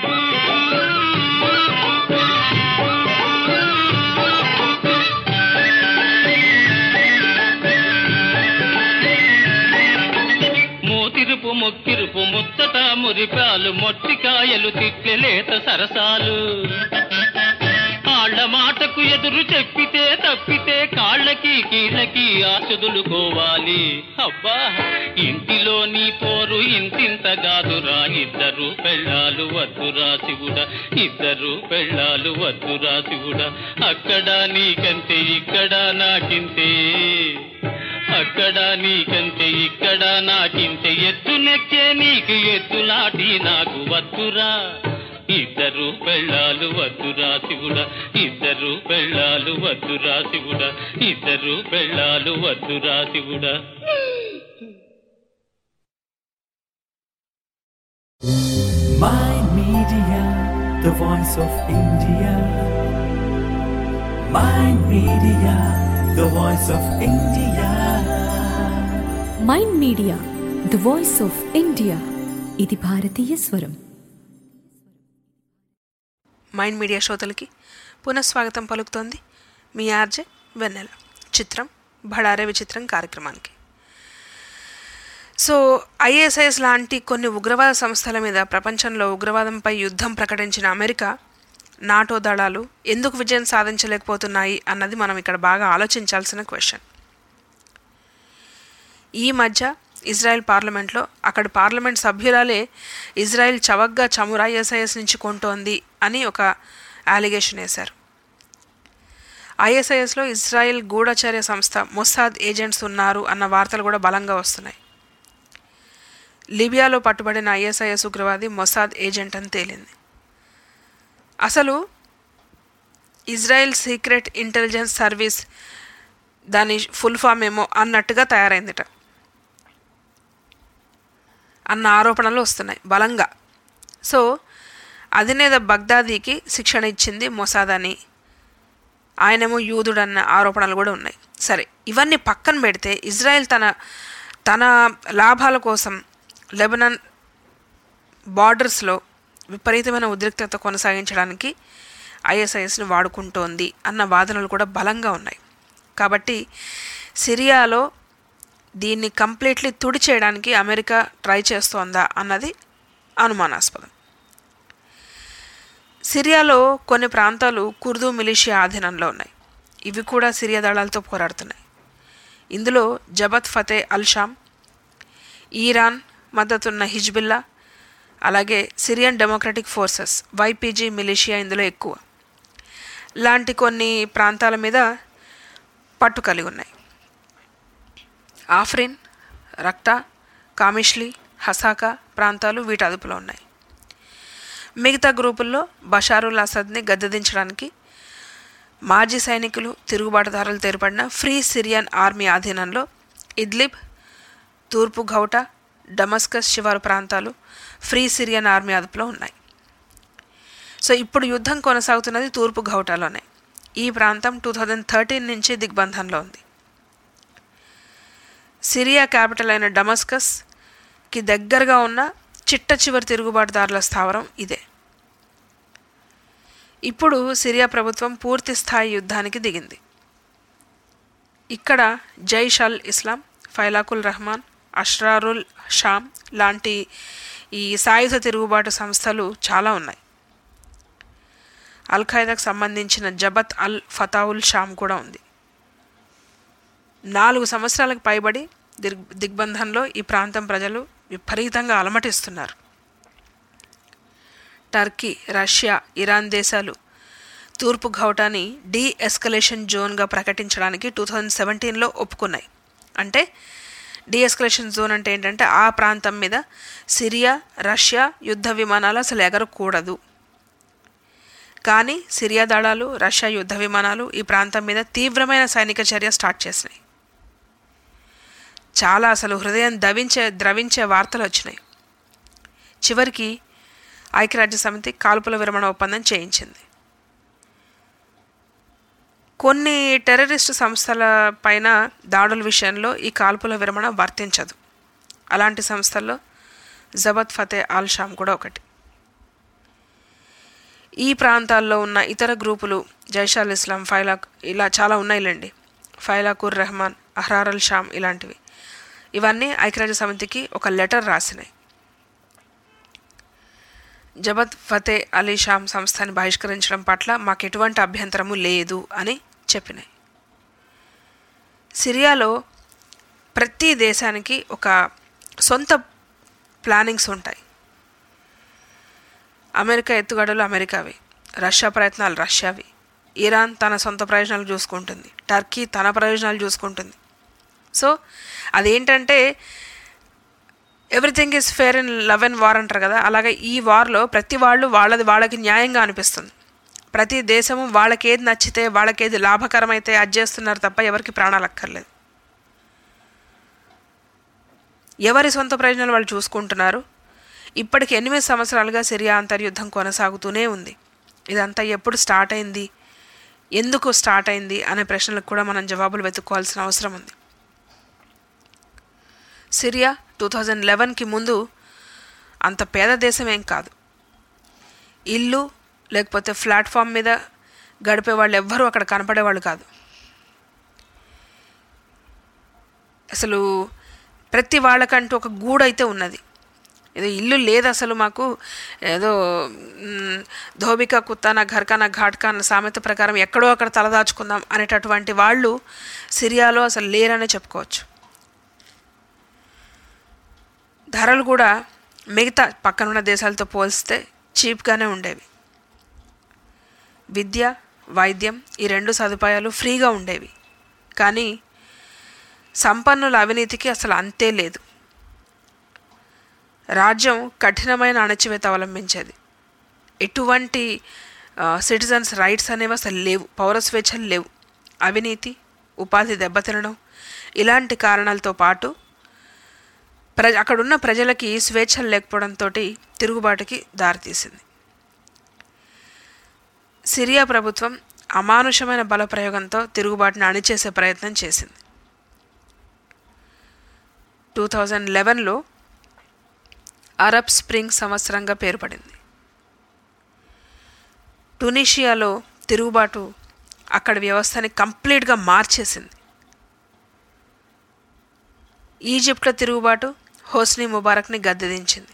మూతిరుపు మొక్కిరుపు ముత్తట మురిపాలు మొట్టికాయలు తిట్లెలేత సరసాలు ఆళ్ల మాటకు ఎదురు చెప్పితే తప్పితే కాళ్ళకి కీళ్ళకి ఆశదులుకోవాలి అబ్బా ఇంటిలో నీ పోరు ఇంతింత గాదురా ఇద్దరు పెళ్ళాలు వద్దురా శివుడా ఇద్దరు పెళ్ళాలు వద్దురా శివుడా అక్కడ నీకంతే ఇక్కడ నాకింతే అక్కడ నీకంతే ఇక్కడ నాకింతే ఎత్తు నెక్కే నీకు ఎత్తులాటి నాకు వద్దురా ఇద్దరు పెళ్ళాలు వద్దురా శివుడా ఇద్దరు పెళ్ళాలు వద్దురా శివుడా ఇద్దరు పెళ్ళాలు వద్దురా శివుడా Mind Media, the voice of India. Mind Media, the voice of India. Mind Media the voice of India ఇది భారతీయ స్వరం మైండ్ మీడియా శ్రోతలకి పునఃస్వాగతం పలుకుతోంది మీ ఆర్జే వెన్నెల చిత్రం భడారే విచిత్రం కార్యక్రమానికి సో ఐఎస్ఐఎస్ లాంటి కొన్ని ఉగ్రవాద సంస్థల మీద ప్రపంచంలో ఉగ్రవాదంపై యుద్ధం ప్రకటించిన అమెరికా నాటో దళాలు ఎందుకు విజయం సాధించలేకపోతున్నాయి అన్నది మనం ఇక్కడ బాగా ఆలోచించాల్సిన క్వశ్చన్ ఈ మధ్య ఇజ్రాయెల్ పార్లమెంట్లో అక్కడి పార్లమెంట్ సభ్యురాలే ఇజ్రాయెల్ చవగ్గా చమురు ఐఎస్ఐఎస్ నుంచి కొంటోంది అని ఒక అలిగేషన్ వేశారు ఐఎస్ఐఎస్లో ఇజ్రాయెల్ గూఢచర్య సంస్థ మొసాద్ ఏజెంట్స్ ఉన్నారు అన్న వార్తలు కూడా బలంగా వస్తున్నాయి లిబియాలో పట్టుబడిన ఐఎస్ఐఎస్ ఉగ్రవాది మొసాద్ ఏజెంట్ అని తేలింది అసలు ఇజ్రాయెల్ సీక్రెట్ ఇంటెలిజెన్స్ సర్వీస్ దాని ఫుల్ ఫామ్ ఏమో అన్నట్టుగా తయారైందిట అన్న ఆరోపణలు వస్తున్నాయి బలంగా సో అధినేత బగ్దాదీకి శిక్షణ ఇచ్చింది మొసాద్ అని ఆయనేమో యూదుడు అన్న ఆరోపణలు కూడా ఉన్నాయి సరే ఇవన్నీ పక్కన పెడితే ఇజ్రాయెల్ తన తన లాభాల కోసం లెబనాన్ బార్డర్స్లో విపరీతమైన ఉద్రిక్తత కొనసాగించడానికి ఐఎస్ఐఎస్ని వాడుకుంటోంది అన్న వాదనలు కూడా బలంగా ఉన్నాయి కాబట్టి సిరియాలో దీన్ని కంప్లీట్లీ తుడి చేయడానికి అమెరికా ట్రై చేస్తోందా అన్నది అనుమానాస్పదం సిరియాలో కొన్ని ప్రాంతాలు కుర్దు మిలిషియా ఆధీనంలో ఉన్నాయి ఇవి కూడా సిరియా దళాలతో పోరాడుతున్నాయి ఇందులో Jabhat Fateh al Sham Iran మద్దతున్న హిజ్బుల్లా అలాగే Syrian Democratic Forces YPG militia ఇందులో ఎక్కువ లాంటి కొన్ని ప్రాంతాల మీద పట్టు కలిగి ఉన్నాయి ఆఫ్రిన్ రక్తా కామిష్లీ హసాకా ప్రాంతాలు వీటి అదుపులో ఉన్నాయి మిగతా గ్రూపుల్లో బషారుల్ అసద్ని గద్దెదించడానికి మాజీ సైనికులు తిరుగుబాటుదారులు తెరపడిన ఫ్రీ సిరియన్ ఆర్మీ ఆధీనంలో ఇద్లిబ్ తూర్పు ఘౌటా డమస్కస్ శివారు ప్రాంతాలు ఫ్రీ సిరియన్ ఆర్మీ అదుపులో ఉన్నాయి సో ఇప్పుడు యుద్ధం కొనసాగుతున్నది తూర్పు ఘౌటాలోనే ఈ ప్రాంతం టూ థౌజండ్ థర్టీన్ నుంచి దిగ్బంధంలో ఉంది సిరియా క్యాపిటల్ అయిన డమస్కస్కి దగ్గరగా ఉన్న చిట్ట చివరి తిరుగుబాటుదారుల స్థావరం ఇదే ఇప్పుడు సిరియా ప్రభుత్వం పూర్తి స్థాయి యుద్ధానికి దిగింది ఇక్కడ Jaish al Islam Faylaq al Rahman Ahrar al Sham లాంటి ఈ సాయుధ తిరుగుబాటు సంస్థలు చాలా ఉన్నాయి అల్ ఖైదాకు సంబంధించిన జబత్ అల్ ఫతావుల్ షామ్ కూడా ఉంది నాలుగు సంవత్సరాలకు పైబడి దిగ్ దిగ్బంధంలో ఈ ప్రాంతం ప్రజలు విపరీతంగా అలమటిస్తున్నారు టర్కీ రష్యా ఇరాన్ దేశాలు తూర్పు ఘౌటాని డీ ఎస్కలేషన్ జోన్గా ప్రకటించడానికి టూ థౌజండ్ సెవెంటీన్లో ఒప్పుకున్నాయి అంటే డీ ఎస్కలేషన్ జోన్ అంటే ఏంటంటే ఆ ప్రాంతం మీద సిరియా రష్యా యుద్ధ విమానాలు అసలు ఎగరకూడదు కానీ సిరియా దళాలు రష్యా యుద్ధ విమానాలు ఈ ప్రాంతం మీద తీవ్రమైన సైనిక చర్య స్టార్ట్ చేసినాయి చాలా అసలు హృదయం దవించే ద్రవించే వార్తలు వచ్చినాయి చివరికి ఐక్యరాజ్య సమితి కాల్పుల విరమణ ఒప్పందం చేయించింది కొన్ని టెర్రరిస్టు సంస్థల పైన దాడుల విషయంలో ఈ కాల్పుల విరమణ వర్తించదు అలాంటి సంస్థల్లో జబత్ ఫతే ఆల్ షామ్ కూడా ఒకటి ఈ ప్రాంతాల్లో ఉన్న ఇతర గ్రూపులు జైషాల్ ఇస్లాం ఫైలాక్ ఇలా చాలా ఉన్నాయిలేండి ఫైలాకుర్ రెహమాన్ అహ్రార్ అల్ షామ్ ఇలాంటివి ఇవన్నీ ఐక్యరాజ్య సమితికి ఒక లెటర్ రాసినాయి జబత్ ఫతే అలీ షామ్ సంస్థని బహిష్కరించడం పట్ల మాకు ఎటువంటి అభ్యంతరము లేదు అని చెప్పినాయి సిరియాలో ప్రతి దేశానికి ఒక సొంత ప్లానింగ్స్ ఉంటాయి అమెరికా ఎత్తుగడలు అమెరికావి రష్యా ప్రయత్నాలు రష్యావి ఇరాన్ తన సొంత ప్రయోజనాలు చూసుకుంటుంది టర్కీ తన ప్రయోజనాలు చూసుకుంటుంది సో అదేంటంటే everything is fair in love and war అంటారు కదా అలాగే ఈ వార్లో ప్రతి వాళ్ళు వాళ్ళది వాళ్ళకి న్యాయంగా అనిపిస్తుంది ప్రతి దేశము వాళ్ళకి ఏది నచ్చితే వాళ్ళకి ఏది లాభకరమైతే అది చేస్తున్నారు తప్ప ఎవరికి ప్రాణాలు అక్కర్లేదు ఎవరి సొంత ప్రయోజనాలు వాళ్ళు చూసుకుంటున్నారు ఇప్పటికి ఎనిమిది సంవత్సరాలుగా సిరియా అంతర్యుద్ధం కొనసాగుతూనే ఉంది ఇదంతా ఎప్పుడు స్టార్ట్ అయింది ఎందుకు స్టార్ట్ అయింది అనే ప్రశ్నలకు కూడా మనం జవాబులు వెతుక్కోవాల్సిన అవసరం ఉంది సిరియా టూ థౌజండ్ లెవెన్కి ముందు అంత పేద దేశం ఏం కాదు ఇల్లు లేకపోతే ప్లాట్ఫామ్ మీద గడిపే వాళ్ళు ఎవ్వరూ అక్కడ కనపడేవాళ్ళు కాదు అసలు ప్రతి వాళ్ళకంటూ ఒక గూడు అయితే ఉన్నది ఏదో ఇల్లు లేదు అసలు మాకు ఏదో మ్, ధోబికా కుత్తానా ఘర్కానా ఘాట్కా అన్న సామెత ప్రకారం ఎక్కడో అక్కడ తలదాచుకుందాం అనేటటువంటి వాళ్ళు సిరియాలో అసలు లేరనే చెప్పుకోవచ్చు ధరలు కూడా మిగతా పక్కనున్న దేశాలతో పోలిస్తే చీప్గానే ఉండేవి విద్య వైద్యం ఈ రెండు సదుపాయాలు ఫ్రీగా ఉండేవి కానీ సంపన్నుల అవినీతికి అసలు అంతే లేదు రాజ్యం కఠినమైన అణచివేత అవలంబించేది ఎటువంటి సిటిజన్స్ రైట్స్ అనేవి అసలు లేవు పౌర స్వేచ్ఛలు లేవు అవినీతి ఉపాధి దెబ్బతినడం ఇలాంటి కారణాలతో పాటు ప్రజ అక్కడున్న ప్రజలకి స్వేచ్ఛలు లేకపోవడంతో తిరుగుబాటుకి దారితీసింది సిరియా ప్రభుత్వం అమానుషమైన బలప్రయోగంతో తిరుగుబాటును అణిచేసే ప్రయత్నం చేసింది టూ థౌజండ్ లెవెన్లో అరబ్ స్ప్రింగ్ సంవత్సరంగా పేరుపడింది టునీషియాలో తిరుగుబాటు అక్కడి వ్యవస్థని కంప్లీట్గా మార్చేసింది ఈజిప్ట్లో తిరుగుబాటు హోస్నీ ముబారక్ని గద్దెదించింది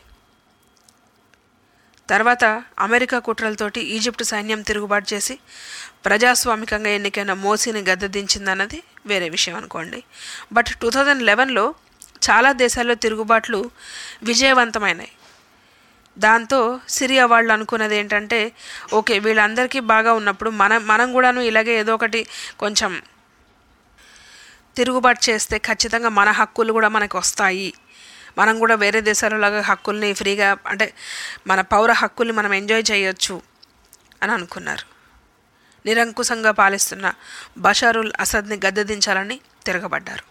తర్వాత అమెరికా కుట్రలతోటి ఈజిప్ట్ సైన్యం తిరుగుబాటు చేసి ప్రజాస్వామికంగా ఎన్నికైన మోసీని గద్దెదించిందన్నది వేరే విషయం అనుకోండి బట్ టూ థౌజండ్ లెవెన్లో చాలా దేశాల్లో తిరుగుబాట్లు విజయవంతమైనాయి దాంతో సిరియా వాళ్ళు అనుకున్నది ఏంటంటే ఓకే వీళ్ళందరికీ బాగా ఉన్నప్పుడు మనం మనం కూడాను ఇలాగే ఏదో ఒకటి కొంచెం తిరుగుబాటు చేస్తే ఖచ్చితంగా మన హక్కులు కూడా మనకు వస్తాయి మనం కూడా వేరే దేశాలలాగా హక్కుల్ని ఫ్రీగా అంటే మన పౌర హక్కుల్ని మనం ఎంజాయ్ చేయొచ్చు అని అనుకున్నారు నిరంకుశంగా పాలిస్తున్న బషారుల్ అసద్ని గద్దెదించాలని తిరగబడ్డారు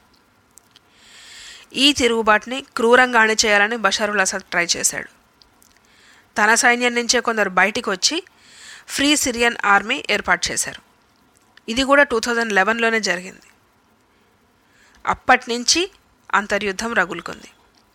ఈ తిరుగుబాటుని క్రూరంగా అణిచేయాలని బషారుల్ అసద్ ట్రై చేశాడు తన సైన్యం నుంచే కొందరు బయటికి వచ్చి ఫ్రీ సిరియన్ ఆర్మీ ఏర్పాటు చేశారు ఇది కూడా టూ థౌజండ్ లెవెన్లోనే జరిగింది అప్పటి నుంచి అంతర్యుద్ధం రగులుకుంది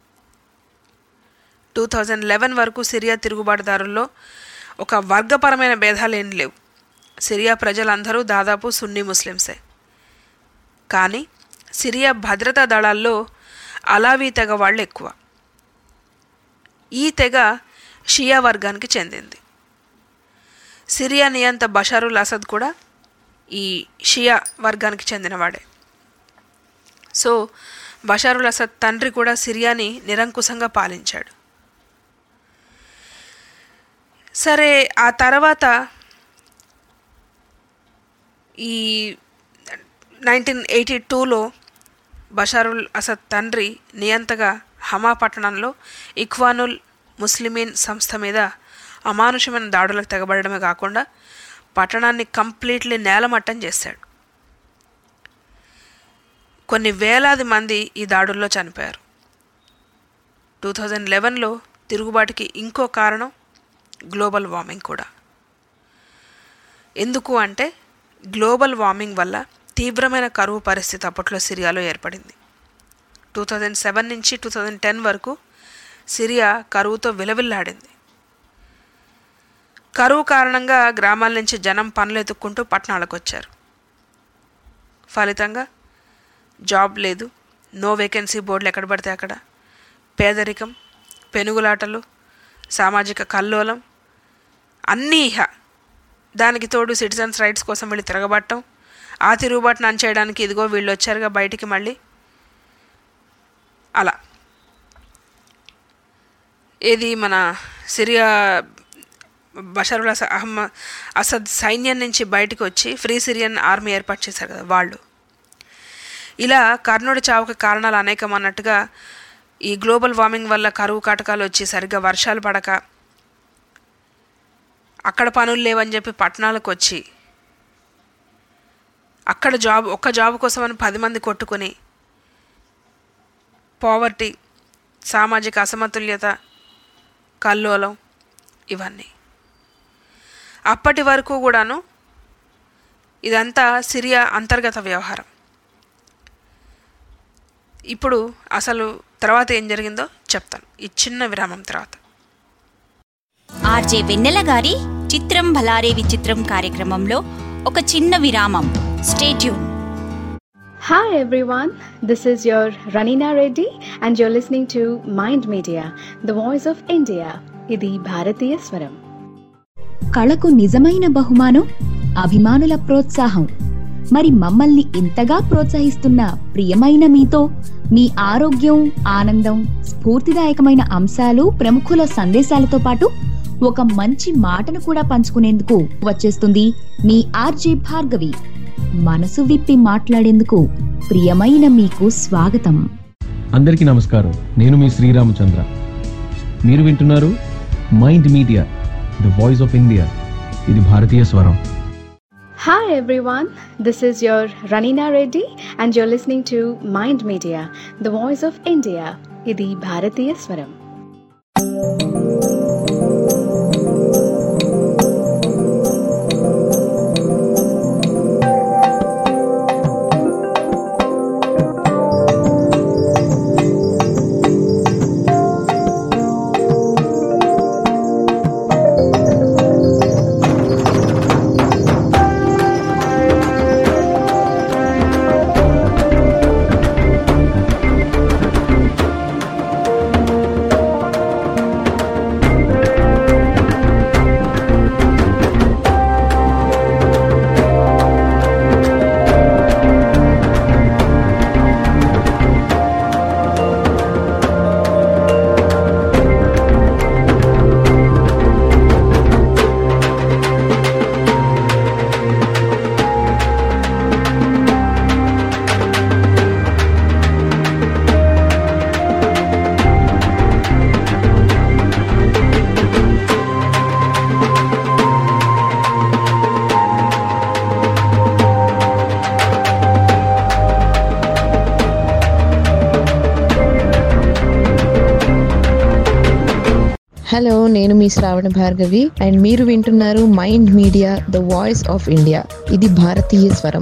టూ థౌజండ్ లెవెన్ వరకు సిరియా తిరుగుబాటుదారుల్లో ఒక వర్గపరమైన భేదాలు ఏం లేవు సిరియా ప్రజలందరూ దాదాపు సున్నీ ముస్లిమ్సే కానీ సిరియా భద్రతా దళాల్లో అలావీ తెగ వాళ్ళు ఎక్కువ ఈ తెగ షియా వర్గానికి చెందింది సిరియా నియంత బషారుల్ అసద్ కూడా ఈ షియా వర్గానికి చెందినవాడే సో బషారుల్ అసద్ తండ్రి కూడా సిరియాని నిరంకుశంగా పాలించాడు సరే ఆ తర్వాత ఈ నైన్టీన్ ఎయిటీ టూలో బషారుల్ అసద్ తండ్రి నియంతగా హమా పట్టణంలో ఇఖ్వానుల్ ముస్లిమీన్ సంస్థ మీద అమానుషమైన దాడులకు తెగబడమే కాకుండా పట్టణాన్ని కంప్లీట్లీ నేలమట్టం చేశాడు కొన్ని వేలాది మంది ఈ దాడుల్లో చనిపోయారు టూ థౌజండ్ లెవెన్లో తిరుగుబాటుకి ఇంకో కారణం గ్లోబల్ వార్మింగ్ కూడా ఎందుకు అంటే గ్లోబల్ వార్మింగ్ వల్ల తీవ్రమైన కరువు పరిస్థితి అప్పట్లో సిరియాలో ఏర్పడింది టూ థౌజండ్ సెవెన్ నుంచి టూ థౌజండ్ టెన్ వరకు సిరియా కరువుతో విలవిల్లాడింది కరువు కారణంగా గ్రామాల నుంచి జనం పనులు ఎత్తుక్కుంటూ పట్టణాలకు వచ్చారు ఫలితంగా జాబ్ లేదు నో వేకెన్సీ బోర్డులు ఎక్కడ పడితే అక్కడ పేదరికం పెనుగులాటలు సామాజిక కల్లోలం అన్నీ ఇహ దానికి తోడు సిటిజన్స్ రైట్స్ కోసం వెళ్ళి తిరగబట్టం ఆ తిరుగుబాటును చేయడానికి ఇదిగో వీళ్ళు వచ్చారుగా బయటికి మళ్ళీ అలా ఏది మన సిరియా బషరుల్ అస అహ్మ అసద్ సైన్యం నుంచి బయటకు వచ్చి ఫ్రీ సిరియన్ ఆర్మీ ఏర్పాటు చేశారు కదా వాళ్ళు ఇలా కర్ణుడి చావుకి కారణాలు అనేకం అన్నట్టుగా ఈ గ్లోబల్ వార్మింగ్ వల్ల కరువు కాటకాలు వచ్చి సరిగ్గా వర్షాలు పడక అక్కడ పనులు లేవని చెప్పి పట్టణాలకు వచ్చి అక్కడ జాబ్ ఒక్క జాబ్ కోసం అని పది మంది కొట్టుకొని పావర్టీ సామాజిక అసమతుల్యత కల్లోలం ఇవన్నీ అప్పటి వరకు కూడాను ఇదంతా సిరియా అంతర్గత వ్యవహారం ఇప్పుడు అసలు తర్వాత ఏం జరిగిందో చెప్తాను ఈ చిన్న విరామం తర్వాత ఆర్జే వెన్నెల గారి చిత్రం భలారే విచిత్రం కార్యక్రమంలో ఒక చిన్న విరామం stay tune Hi everyone, this is your Ranina Reddy and you're listening to Mind Media, the voice of India. ఇది భారతీయ స్వరం కళకు నిజమైన బహుమానం అభిమానుల ప్రోత్సాహం మరి మమ్మల్ని ఇంతగా ప్రోత్సహిస్తున్న ప్రియమైన మీతో మీ ఆరోగ్యం ఆనందం స్ఫూర్తిదాయకమైన అంశాలు ప్రముఖుల సందేశాలతో పాటు ఒక మంచి మాటను కూడా పంచుకునేందుకు వచ్చేస్తుంది మీ ఆర్జే భార్గవి మనసు విప్పి మాట్లాడేందుకు ప్రియమైన మీకు స్వాగతం అందరికీ నమస్కారం నేను మీ శ్రీరామచంద్ర మీరు వింటున్నారు Mind Media the voice of India ఇది భారతీయ స్వరం Hi everyone, this is your Ranina Reddy and you're listening to Mind Media, the voice of India. ఇది భారతీయ స్వరం హలో నేను మీ శ్రావణ భార్గవి అండ్ మీరు వింటున్నారు Mind Media the voice of India ఇది భారతీయ స్వరం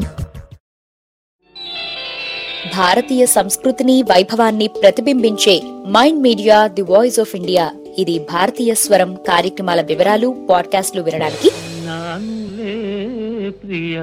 భారతీయ సంస్కృతిని వైభవాన్ని ప్రతిబింబించే Mind Media the voice of India ఇది భారతీయ స్వరం కార్యక్రమాల వివరాలు పాడ్కాస్ట్లు వినడానికి నానులే ప్రియ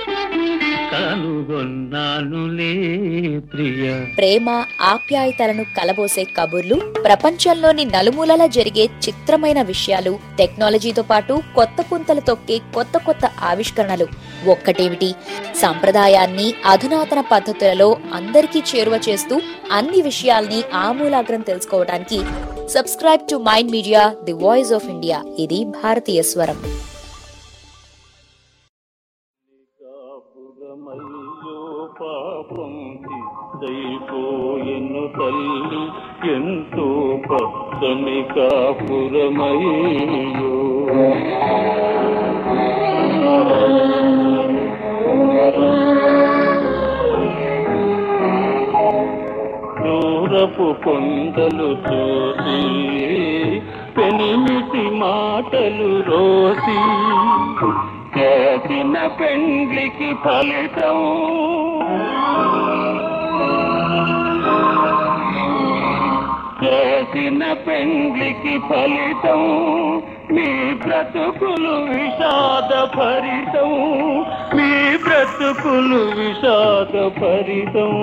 కనుగొన్నానులే ప్రియ ప్రేమ ఆప్యాయతలను కలబోసే కబుర్లు ప్రపంచంలోని నలుమూలలా జరిగే చిత్రమైన విషయాలు టెక్నాలజీతో పాటు కొత్త పుంతలు తొక్కే కొత్త కొత్త ఆవిష్కరణలు ఒక్కటేమిటి సంప్రదాయాన్ని అధునాతన పద్ధతులలో అందరికీ చేరువ చేస్తూ అన్ని విషయాల్ని ఆమూలాగ్రం తెలుసుకోవడానికి subscribe to Mind Media the voice of India ఇది భారతీయ స్వరం పాపం దైపోయెను తల్లి ఎంతో పచ్చని కాపురమయ్యో దూరపు కొండలు చూసి పెనిమిటి మాటలు రోసి చేసిన పెండ్లికి ఫలితం చేసిన పెండ్లికి ఫలితం మీ బ్రతుకులు విషాద భరితం మీ బ్రతుకులు విషాద భరితం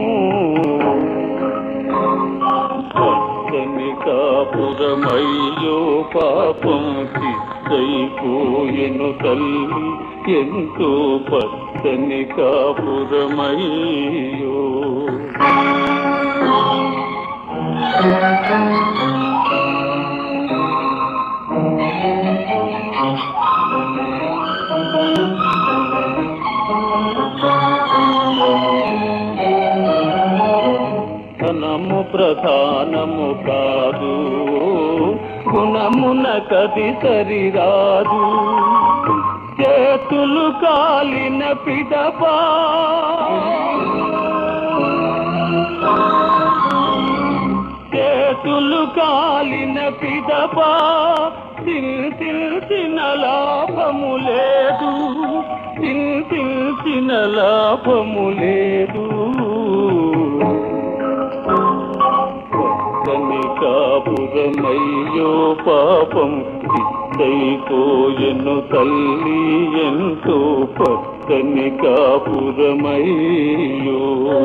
పచ్చని కాపురమయ్యో పాపం చిత్తైపోయెను తల్లి ఎంతో పచ్చని కాపురమయ్యో ధనము ప్రధానము కాదు గుణమున కది సరిరాదు చేతులు కాలిన పిదపా చేతులు కాలిన పిదపా తిల్చిన లాభము లేదు తిల్చిన లాభము లేదు పచ్చని కాపురమయ్యో పాపం చిత్తైపోయెను తల్లి ఎంతో పచ్చని కాపురమయ్యో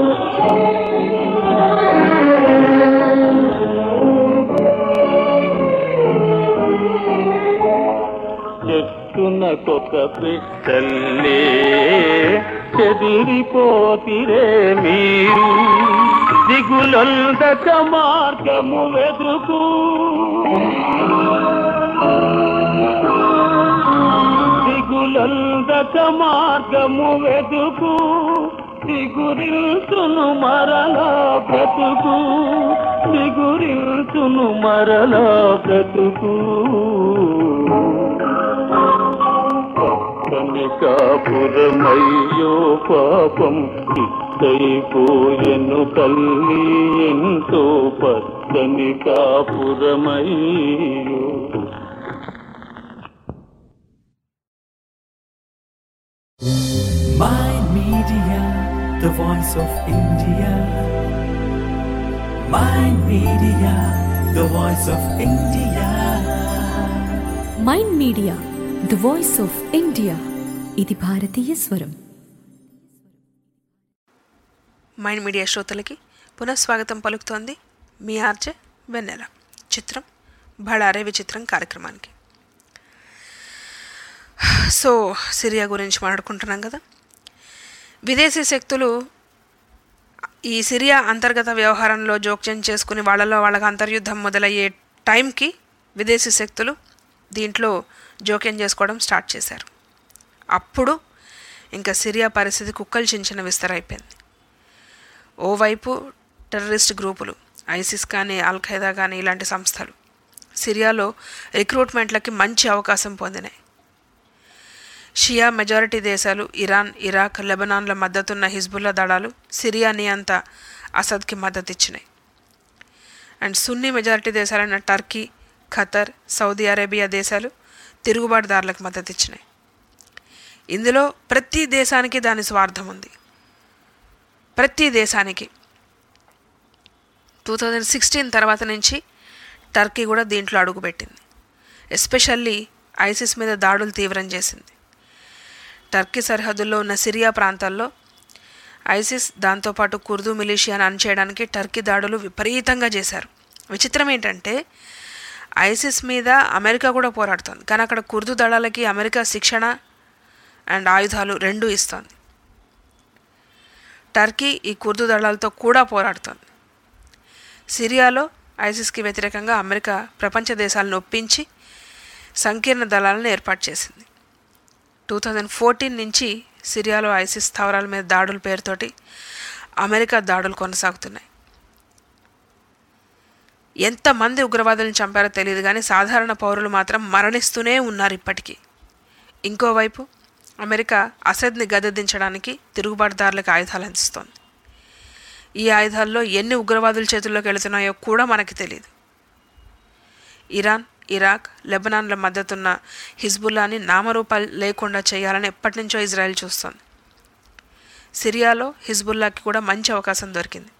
చెట్టునకొక పిట్టల్లే చెదిరిపోతిరే మీరు దిగులొందక మార్గము వెదుకు దిగులొందక మార్గము వెదుకు దిగురిల్చును మరలా బ్రతుకు దిగురిల్చును మరలా బ్రతుకు పచ్చని కాపురమయ్యో పాపం చిత్తైపోయెను తల్లి ఎంతో పచ్చని కాపురమయ్యో Mind Media, the voice of India. Mind Media, the voice of India. Mind Media the voice of India ఇది భారతీయ స్వరం మైండ్ మీడియా శ్రోతలకి పునఃస్వాగతం పలుకుతోంది మీ ఆర్జే వెన్నెల చిత్రం బడారే విచిత్రం కార్యక్రమానికి సో సిరియా గురించి మాట్లాడుకుంటున్నాం కదా విదేశీ శక్తులు ఈ సిరియా అంతర్గత వ్యవహారంలో జోక్యం చేసుకుని వాళ్ళలో వాళ్ళకి అంతర్యుద్ధం మొదలయ్యే టైంకి విదేశీ శక్తులు దీంట్లో జోక్యం చేసుకోవడం స్టార్ట్ చేశారు అప్పుడు ఇంకా సిరియా పరిస్థితి కుక్కలు చించిన విస్తరైపోయింది ఓవైపు టెర్రరిస్ట్ గ్రూపులు ఐసిస్ కానీ అల్ ఖైదా కానీ ఇలాంటి సంస్థలు సిరియాలో రిక్రూట్మెంట్లకి మంచి అవకాశం పొందినాయి షియా మెజారిటీ దేశాలు ఇరాన్ ఇరాక్ లెబనాన్ల మద్దతున్న హిజ్బుల్లా దళాలు సిరియా నియంత అసద్కి మద్దతు ఇచ్చినాయి అండ్ సున్నీ మెజారిటీ దేశాలైన టర్కీ ఖతర్ సౌదీ అరేబియా దేశాలు తిరుగుబాటుదారులకు మద్దతు ఇచ్చినాయి ఇందులో ప్రతి దేశానికి దాని స్వార్థం ఉంది ప్రతి దేశానికి టూ థౌజండ్ సిక్స్టీన్ తర్వాత నుంచి టర్కీ కూడా దీంట్లో అడుగుపెట్టింది ఎస్పెషల్లీ ఐసిస్ మీద దాడులు తీవ్రం చేసింది టర్కీ సరిహద్దుల్లో ఉన్న సిరియా ప్రాంతాల్లో ఐసిస్ దాంతోపాటు కుర్దు మిలీషియాను అణచేయడానికి టర్కీ దాడులు విపరీతంగా చేశారు విచిత్రం ఏంటంటే ఐసిస్ మీద అమెరికా కూడా పోరాడుతుంది కానీ అక్కడ కుర్దు దళాలకి అమెరికా శిక్షణ అండ్ ఆయుధాలు రెండూ ఇస్తుంది టర్కీ ఈ కుర్దు దళాలతో కూడా పోరాడుతోంది సిరియాలో ఐసిస్కి వ్యతిరేకంగా అమెరికా ప్రపంచ దేశాలను ఒప్పించి సంకీర్ణ దళాలను ఏర్పాటు చేసింది టూ థౌజండ్ ఫోర్టీన్ నుంచి సిరియాలో ఐసిస్ స్థావరాల మీద దాడుల పేరుతోటి అమెరికా దాడులు కొనసాగుతున్నాయి ఎంతమంది ఉగ్రవాదులను చంపారో తెలియదు కానీ సాధారణ పౌరులు మాత్రం మరణిస్తూనే ఉన్నారు ఇప్పటికీ ఇంకోవైపు అమెరికా అసద్ని గద్దెదించడానికి తిరుగుబాటుదారులకు ఆయుధాలు అందిస్తోంది ఈ ఆయుధాల్లో ఎన్ని ఉగ్రవాదుల చేతుల్లోకి వెళుతున్నాయో కూడా మనకి తెలియదు ఇరాన్ ఇరాక్ లెబనాన్ల మద్దతున్న హిజ్బుల్లాని నామరూపాలు లేకుండా చేయాలని ఎప్పటి నుంచో ఇజ్రాయెల్ చూస్తోంది సిరియాలో హిజ్బుల్లాకి కూడా మంచి అవకాశం దొరికింది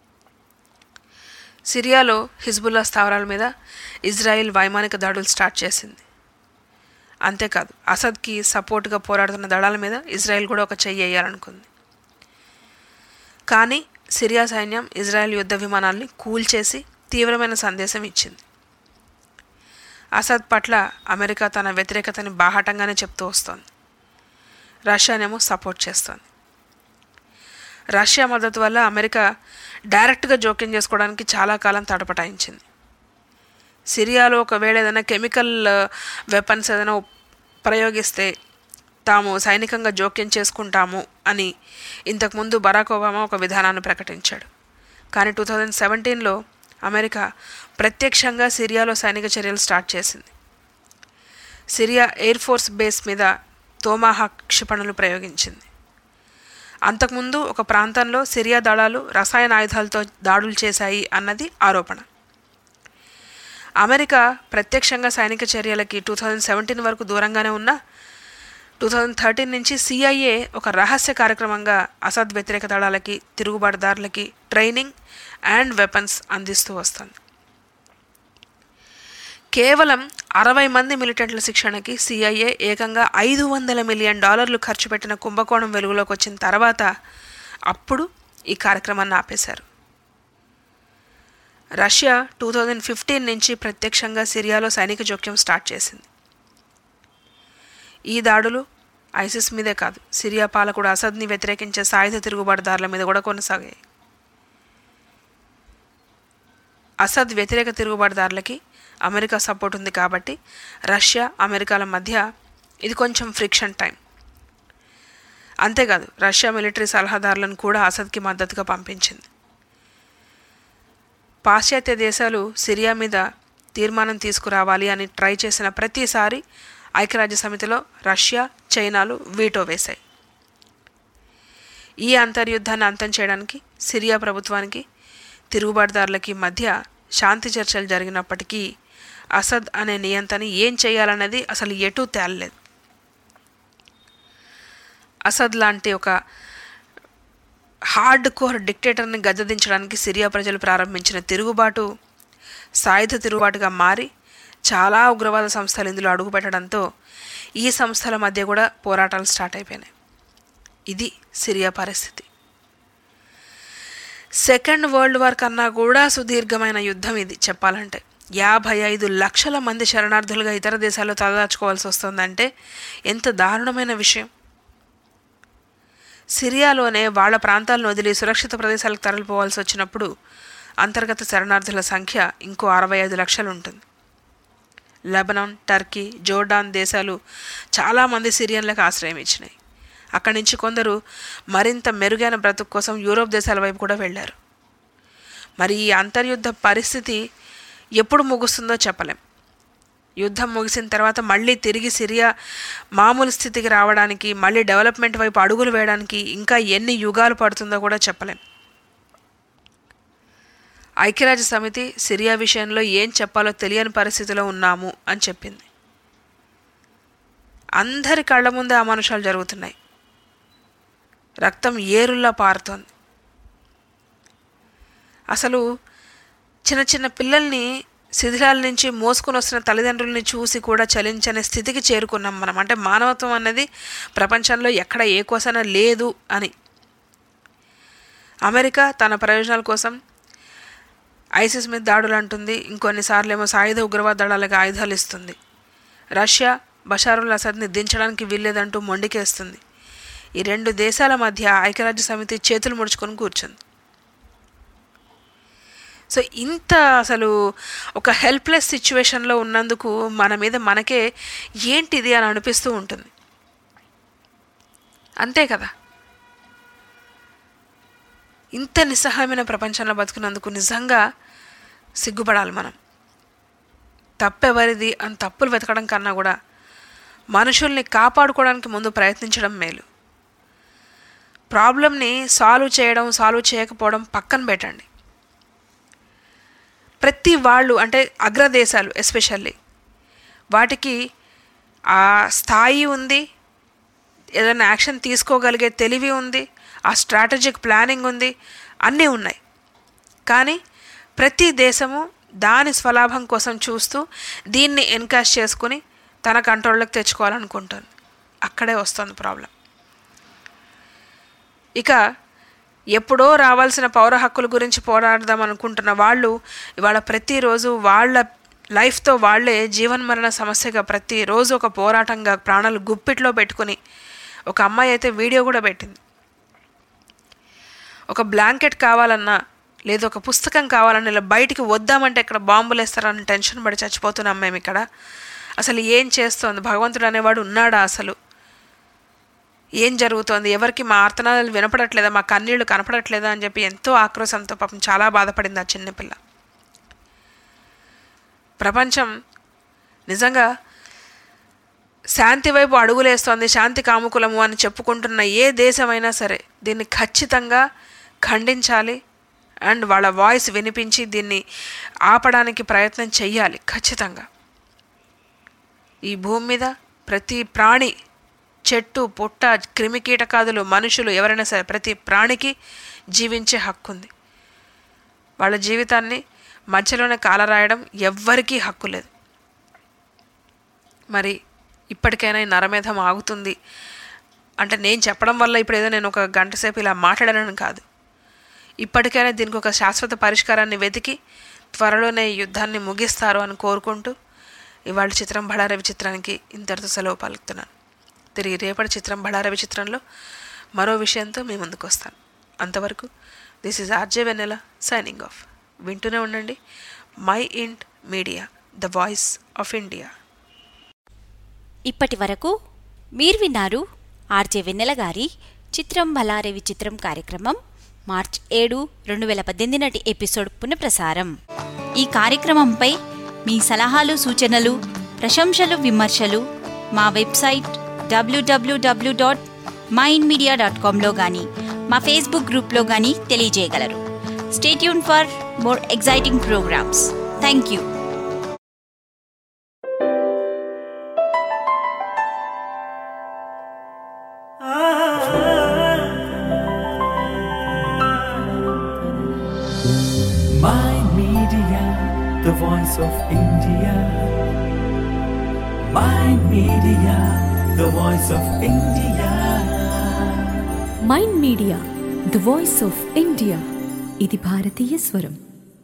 సిరియాలో హిజ్బుల్లా స్థావరాల మీద ఇజ్రాయెల్ వైమానిక దాడులు స్టార్ట్ చేసింది అంతేకాదు అసద్కి సపోర్ట్గా పోరాడుతున్న దళాల మీద ఇజ్రాయెల్ కూడా ఒక చెయ్యి వేయాలనుకుంది కానీ సిరియా సైన్యం ఇజ్రాయెల్ యుద్ధ విమానాల్ని కూల్చేసి తీవ్రమైన సందేశం ఇచ్చింది అసద్ పట్ల అమెరికా తన వ్యతిరేకతని బాహాటంగానే చెప్తూ వస్తోంది రష్యానేమో సపోర్ట్ చేస్తోంది రష్యా మద్దతు వల్ల అమెరికా డైరెక్ట్గా జోక్యం చేసుకోవడానికి చాలా కాలం తడపటాయించింది సిరియాలో ఒకవేళ ఏదైనా కెమికల్ వెపన్స్ ఏదైనా ఉప్- ప్రయోగిస్తే తాము సైనికంగా జోక్యం చేసుకుంటాము అని ఇంతకుముందు బరాక్ ఒబామా ఒక విధానాన్ని ప్రకటించాడు కానీ టూ థౌజండ్ సెవెంటీన్లో అమెరికా ప్రత్యక్షంగా సిరియాలో సైనిక చర్యలు స్టార్ట్ చేసింది సిరియా ఎయిర్ ఫోర్స్ బేస్ మీద తోమాహాక్ క్షిపణులు ప్రయోగించింది అంతకుముందు ఒక ప్రాంతంలో సిరియా దళాలు రసాయన ఆయుధాలతో దాడులు చేశాయి అన్నది ఆరోపణ అమెరికా ప్రత్యక్షంగా సైనిక చర్యలకి టూ థౌజండ్ సెవెంటీన్ వరకు దూరంగానే ఉన్న టూ థౌజండ్ థర్టీన్ నుంచి సిఐఏ ఒక రహస్య కార్యక్రమంగా అసద్ వ్యతిరేక దళాలకి తిరుగుబాటుదారులకి ట్రైనింగ్ అండ్ వెపన్స్ అందిస్తూ వస్తుంది కేవలం అరవై మంది మిలిటెంట్ల శిక్షణకి సిఐఏ ఏకంగా ఐదు వందల మిలియన్ డాలర్లు ఖర్చు పెట్టిన కుంభకోణం వెలుగులోకి వచ్చిన తర్వాత అప్పుడు ఈ కార్యక్రమాన్ని ఆపేశారు రష్యా టూ థౌజండ్ ఫిఫ్టీన్ నుంచి ప్రత్యక్షంగా సిరియాలో సైనిక జోక్యం స్టార్ట్ చేసింది ఈ దాడులు ఐసిస్ మీదే కాదు సిరియా పాలకుడు అసద్ని వ్యతిరేకించే సాయుధ తిరుగుబాటుదారుల మీద కూడా కొనసాగాయి అసద్ వ్యతిరేక తిరుగుబాటుదారులకి అమెరికా సపోర్ట్ ఉంది కాబట్టి రష్యా అమెరికాల మధ్య ఇది కొంచెం ఫ్రిక్షన్ టైం అంతేకాదు రష్యా మిలిటరీ సలహాదారులను కూడా అసద్కి మద్దతుగా పంపించింది పాశ్చాత్య దేశాలు సిరియా మీద తీర్మానం తీసుకురావాలి అని ట్రై చేసిన ప్రతిసారి ఐక్యరాజ్య సమితిలో రష్యా చైనాలు వీటో వేశాయి ఈ అంతర్యుద్ధాన్ని అంతం చేయడానికి సిరియా ప్రభుత్వానికి తిరుగుబాటుదారులకి మధ్య శాంతి చర్చలు జరిగినప్పటికీ అసద్ అనే నియంతని ఏం చేయాలన్నది అసలు ఎటూ తేలలేదు అసద్ లాంటి ఒక హార్డ్ కోర్ డిక్టేటర్ని గద్దెదించడానికి సిరియా ప్రజలు ప్రారంభించిన తిరుగుబాటు సాయుధ తిరుగుబాటుగా మారి చాలా ఉగ్రవాద సంస్థలు ఇందులో అడుగుపెట్టడంతో ఈ సంస్థల మధ్య కూడా పోరాటాలు స్టార్ట్ అయిపోయినాయి ఇది సిరియా పరిస్థితి సెకండ్ వరల్డ్ వార్ కన్నా కూడా సుదీర్ఘమైన యుద్ధం ఇది చెప్పాలంటే యాభై ఐదు లక్షల మంది శరణార్థులుగా ఇతర దేశాల్లో తలదాచుకోవాల్సి వస్తుందంటే ఎంత దారుణమైన విషయం సిరియాలోనే వాళ్ళ ప్రాంతాలను వదిలి సురక్షిత ప్రదేశాలకు తరలిపోవాల్సి వచ్చినప్పుడు అంతర్గత శరణార్థుల సంఖ్య ఇంకో అరవై ఐదు లక్షలు ఉంటుంది లెబనాన్ టర్కీ జోర్డాన్ దేశాలు చాలామంది సిరియన్లకు ఆశ్రయం ఇచ్చినాయి అక్కడి నుంచి కొందరు మరింత మెరుగైన బ్రతుకు కోసం యూరోప్ దేశాల వైపు కూడా వెళ్ళారు మరి ఈ అంతర్యుద్ధ పరిస్థితి ఎప్పుడు ముగుస్తుందో చెప్పలేం యుద్ధం ముగిసిన తర్వాత మళ్ళీ తిరిగి సిరియా మామూలు స్థితికి రావడానికి మళ్ళీ డెవలప్మెంట్ వైపు అడుగులు వేయడానికి ఇంకా ఎన్ని యుగాలు పడుతుందో కూడా చెప్పలేం ఐక్యరాజ్య సమితి సిరియా విషయంలో ఏం చెప్పాలో తెలియని పరిస్థితిలో ఉన్నాము అని చెప్పింది అందరి కళ్ళ ముందే అమానుషాలు జరుగుతున్నాయి రక్తం ఏరుల్లా పారుతోంది అసలు చిన్న చిన్న పిల్లల్ని శిథిలాల నుంచి మోసుకొని వస్తున్న తల్లిదండ్రుల్ని చూసి కూడా చలించని స్థితికి చేరుకున్నాం మనం అంటే మానవత్వం అన్నది ప్రపంచంలో ఎక్కడ ఏ కోసన లేదు అని అమెరికా తన ప్రయోజనాల కోసం ఐసిస్ మీద దాడులు అంటుంది ఇంకొన్నిసార్లు ఏమో సాయుధ ఉగ్రవాద దళాలకు ఆయుధాలు ఇస్తుంది రష్యా బషారుల్ అసద్ని దించడానికి వీల్లేదంటూ మొండికేస్తుంది ఈ రెండు దేశాల మధ్య ఐక్యరాజ్య సమితి చేతులు ముడుచుకొని కూర్చుంది సో ఇంత అసలు ఒక హెల్ప్లెస్ సిచ్యువేషన్లో ఉన్నందుకు మన మీద మనకే ఏంటిది అని అనిపిస్తూ ఉంటుంది అంతే కదా ఇంత నిస్సహాయమైన ప్రపంచంలో బతుకున్నందుకు నిజంగా సిగ్గుపడాలి మనం తప్పెవరిది అని తప్పులు వెతకడం కన్నా కూడా మనుషుల్ని కాపాడుకోవడానికి ముందు ప్రయత్నించడం మేలు ప్రాబ్లమ్ని సాల్వ్ చేయడం సాల్వ్ చేయకపోవడం పక్కన పెట్టండి ప్రతి వాళ్ళు అంటే అగ్రదేశాలు ఎస్పెషల్లీ వాటికి ఆ స్థాయి ఉంది ఏదైనా యాక్షన్ తీసుకోగలిగే తెలివి ఉంది ఆ స్ట్రాటజిక్ ప్లానింగ్ ఉంది అన్నీ ఉన్నాయి కానీ ప్రతి దేశము దాని స్వలాభం కోసం చూస్తూ దీన్ని ఎన్కాష్ చేసుకుని తన కంట్రోల్లోకి తెచ్చుకోవాలనుకుంటుంది అక్కడే వస్తుంది ప్రాబ్లం ఇక ఎప్పుడో రావాల్సిన పౌర హక్కుల గురించి పోరాడదాం అనుకుంటున్న వాళ్ళు ఇవాళ ప్రతిరోజు వాళ్ళ లైఫ్తో వాళ్ళే జీవన్మరణ సమస్యగా ప్రతిరోజు ఒక పోరాటంగా ప్రాణాలు గుప్పిట్లో పెట్టుకుని ఒక అమ్మాయి అయితే వీడియో కూడా పెట్టింది ఒక బ్లాంకెట్ కావాలన్నా లేదు ఒక పుస్తకం కావాలన్నా ఇలా బయటికి వద్దామంటే ఇక్కడ బాంబులు వేస్తారని టెన్షన్ పడి చచ్చిపోతున్నాం మేము ఇక్కడ అసలు ఏం చేస్తోంది భగవంతుడు అనేవాడు ఉన్నాడా అసలు ఏం జరుగుతోంది ఎవరికి మా ఆర్తనాదాలు వినపడట్లేదా మా కన్నీళ్లు కనపడట్లేదా అని చెప్పి ఎంతో ఆక్రోశంతో పాపం చాలా బాధపడింది ఆ చిన్నపిల్ల ప్రపంచం నిజంగా శాంతి వైపు అడుగులేస్తోంది శాంతి కాముకులము అని చెప్పుకుంటున్న ఏ దేశమైనా సరే దీన్ని ఖచ్చితంగా ఖండించాలి అండ్ వాళ్ళ వాయిస్ వినిపించి దీన్ని ఆపడానికి ప్రయత్నం చెయ్యాలి ఖచ్చితంగా ఈ భూమి మీద ప్రతి ప్రాణి చెట్టు పుట్ట క్రిమికీటకాదులు మనుషులు ఎవరైనా సరే ప్రతి ప్రాణికి జీవించే హక్కు ఉంది వాళ్ళ జీవితాన్ని మధ్యలోనే కాలరాయడం ఎవ్వరికీ హక్కు లేదు మరి ఇప్పటికైనా ఈ నరమేధం ఆగుతుంది అంటే నేను చెప్పడం వల్ల ఇప్పుడు ఏదో నేను ఒక గంట సేపు ఇలా మాట్లాడానని కాదు ఇప్పటికైనా దీనికి ఒక శాశ్వత పరిష్కారాన్ని వెతికి త్వరలోనే ఈ యుద్ధాన్ని ముగిస్తారు అని కోరుకుంటూ ఇవాళ చిత్రం బడారవి చిత్రానికి ఇంతటితో సెలవు పలుకుతున్నాను తిరిగి రేపటి చిత్రం బడారవి చిత్రంలో మరో విషయంతో మీ ముందుకు వస్తాను అంతవరకు this is RJ Vennela signing off వింటూనే ఉండండి Mind Media the voice of India ఇప్పటి వరకు మీరు విన్నారు ఆర్జే వెన్నెల గారి చిత్రం బలారే విచిత్రం కార్యక్రమం మార్చ్ ఏడు రెండు వేల పద్దెనిమిది నాటి ఎపిసోడ్ పునఃప్రసారం ఈ కార్యక్రమంపై మీ సలహాలు సూచనలు ప్రశంసలు విమర్శలు మా website WWW dot Mind Media dot కామ్లో కానీ మా ఫేస్బుక్ గ్రూప్లో కానీ తెలియజేయగలరు stay tune for more exciting programmes thank you My Media, the voice of India. My Media, the voice of India. Mind Media the voice of India ఇది భారతీయ స్వరం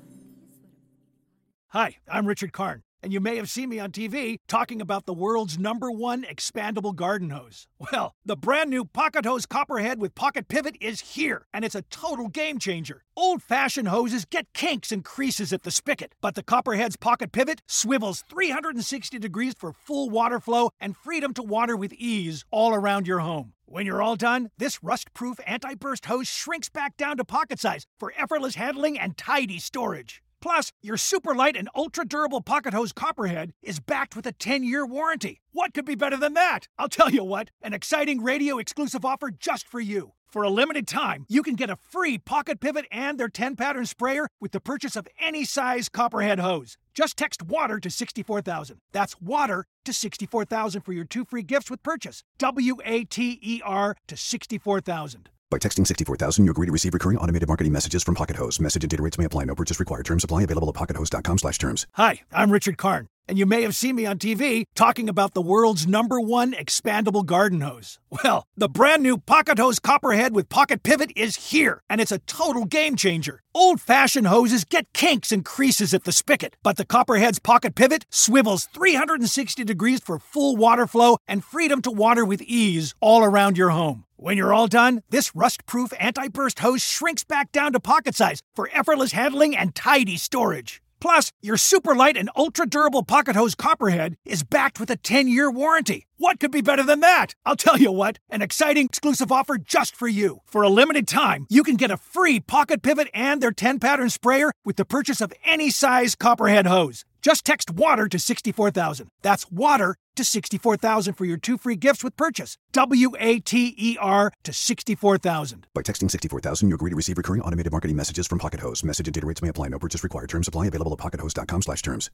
Hi, I'm Richard Karn, and you may have seen me on TV talking about the world's number one expandable garden hose. Well, the brand new Pocket Hose Copperhead with Pocket Pivot is here, and it's a total game changer. Old fashioned hoses get kinks and creases at the spigot, but the Copperhead's Pocket Pivot swivels 360 degrees for full water flow and freedom to water with ease all around your home. When you're all done, this rust proof anti burst hose shrinks back down to pocket size for effortless handling and tidy storage. Plus, your super light and ultra durable pocket hose Copperhead is backed with a 10 year warranty. What could be better than that? I'll tell you what, an exciting radio exclusive offer just for you. For a limited time, you can get a free pocket pivot and their 10 pattern sprayer with the purchase of any size Copperhead hose. Just text water to 64000. That's water to 64000 for your two free gifts with purchase. W A T E R to 64000. By texting 64000, you agree to receive recurring automated marketing messages from Pocket Host. Message and data rates may apply. No purchase required. Terms apply. Available at pockethost.com slash terms. Hi, I'm Richard Karn, and you may have seen me on TV talking about the world's number one expandable garden hose. Well, the brand new Pocket Hose Copperhead with Pocket Pivot is here, and it's a total game changer. Old fashioned hoses get kinks and creases at the spigot, but the Copperhead's Pocket Pivot swivels 360 degrees for full water flow and freedom to water with ease all around your home. When you're all done, this rust proof anti burst hose shrinks back down to pocket size for effortless handling and tidy storage. Plus, your super light and ultra durable pocket hose Copperhead is backed with a 10 year warranty. What could be better than that? I'll tell you what, an exciting exclusive offer just for you. For a limited time, you can get a free pocket pivot and their 10 pattern sprayer with the purchase of any size Copperhead hose. Just text water to 64000. That's water to 64000 for your two free gifts with purchase. W A T E R to 64000. By texting 64000, you agree to receive recurring automated marketing messages from Pocket Host. Message and data rates may apply. No purchase required. Terms apply. Available at pockethost.com slash terms.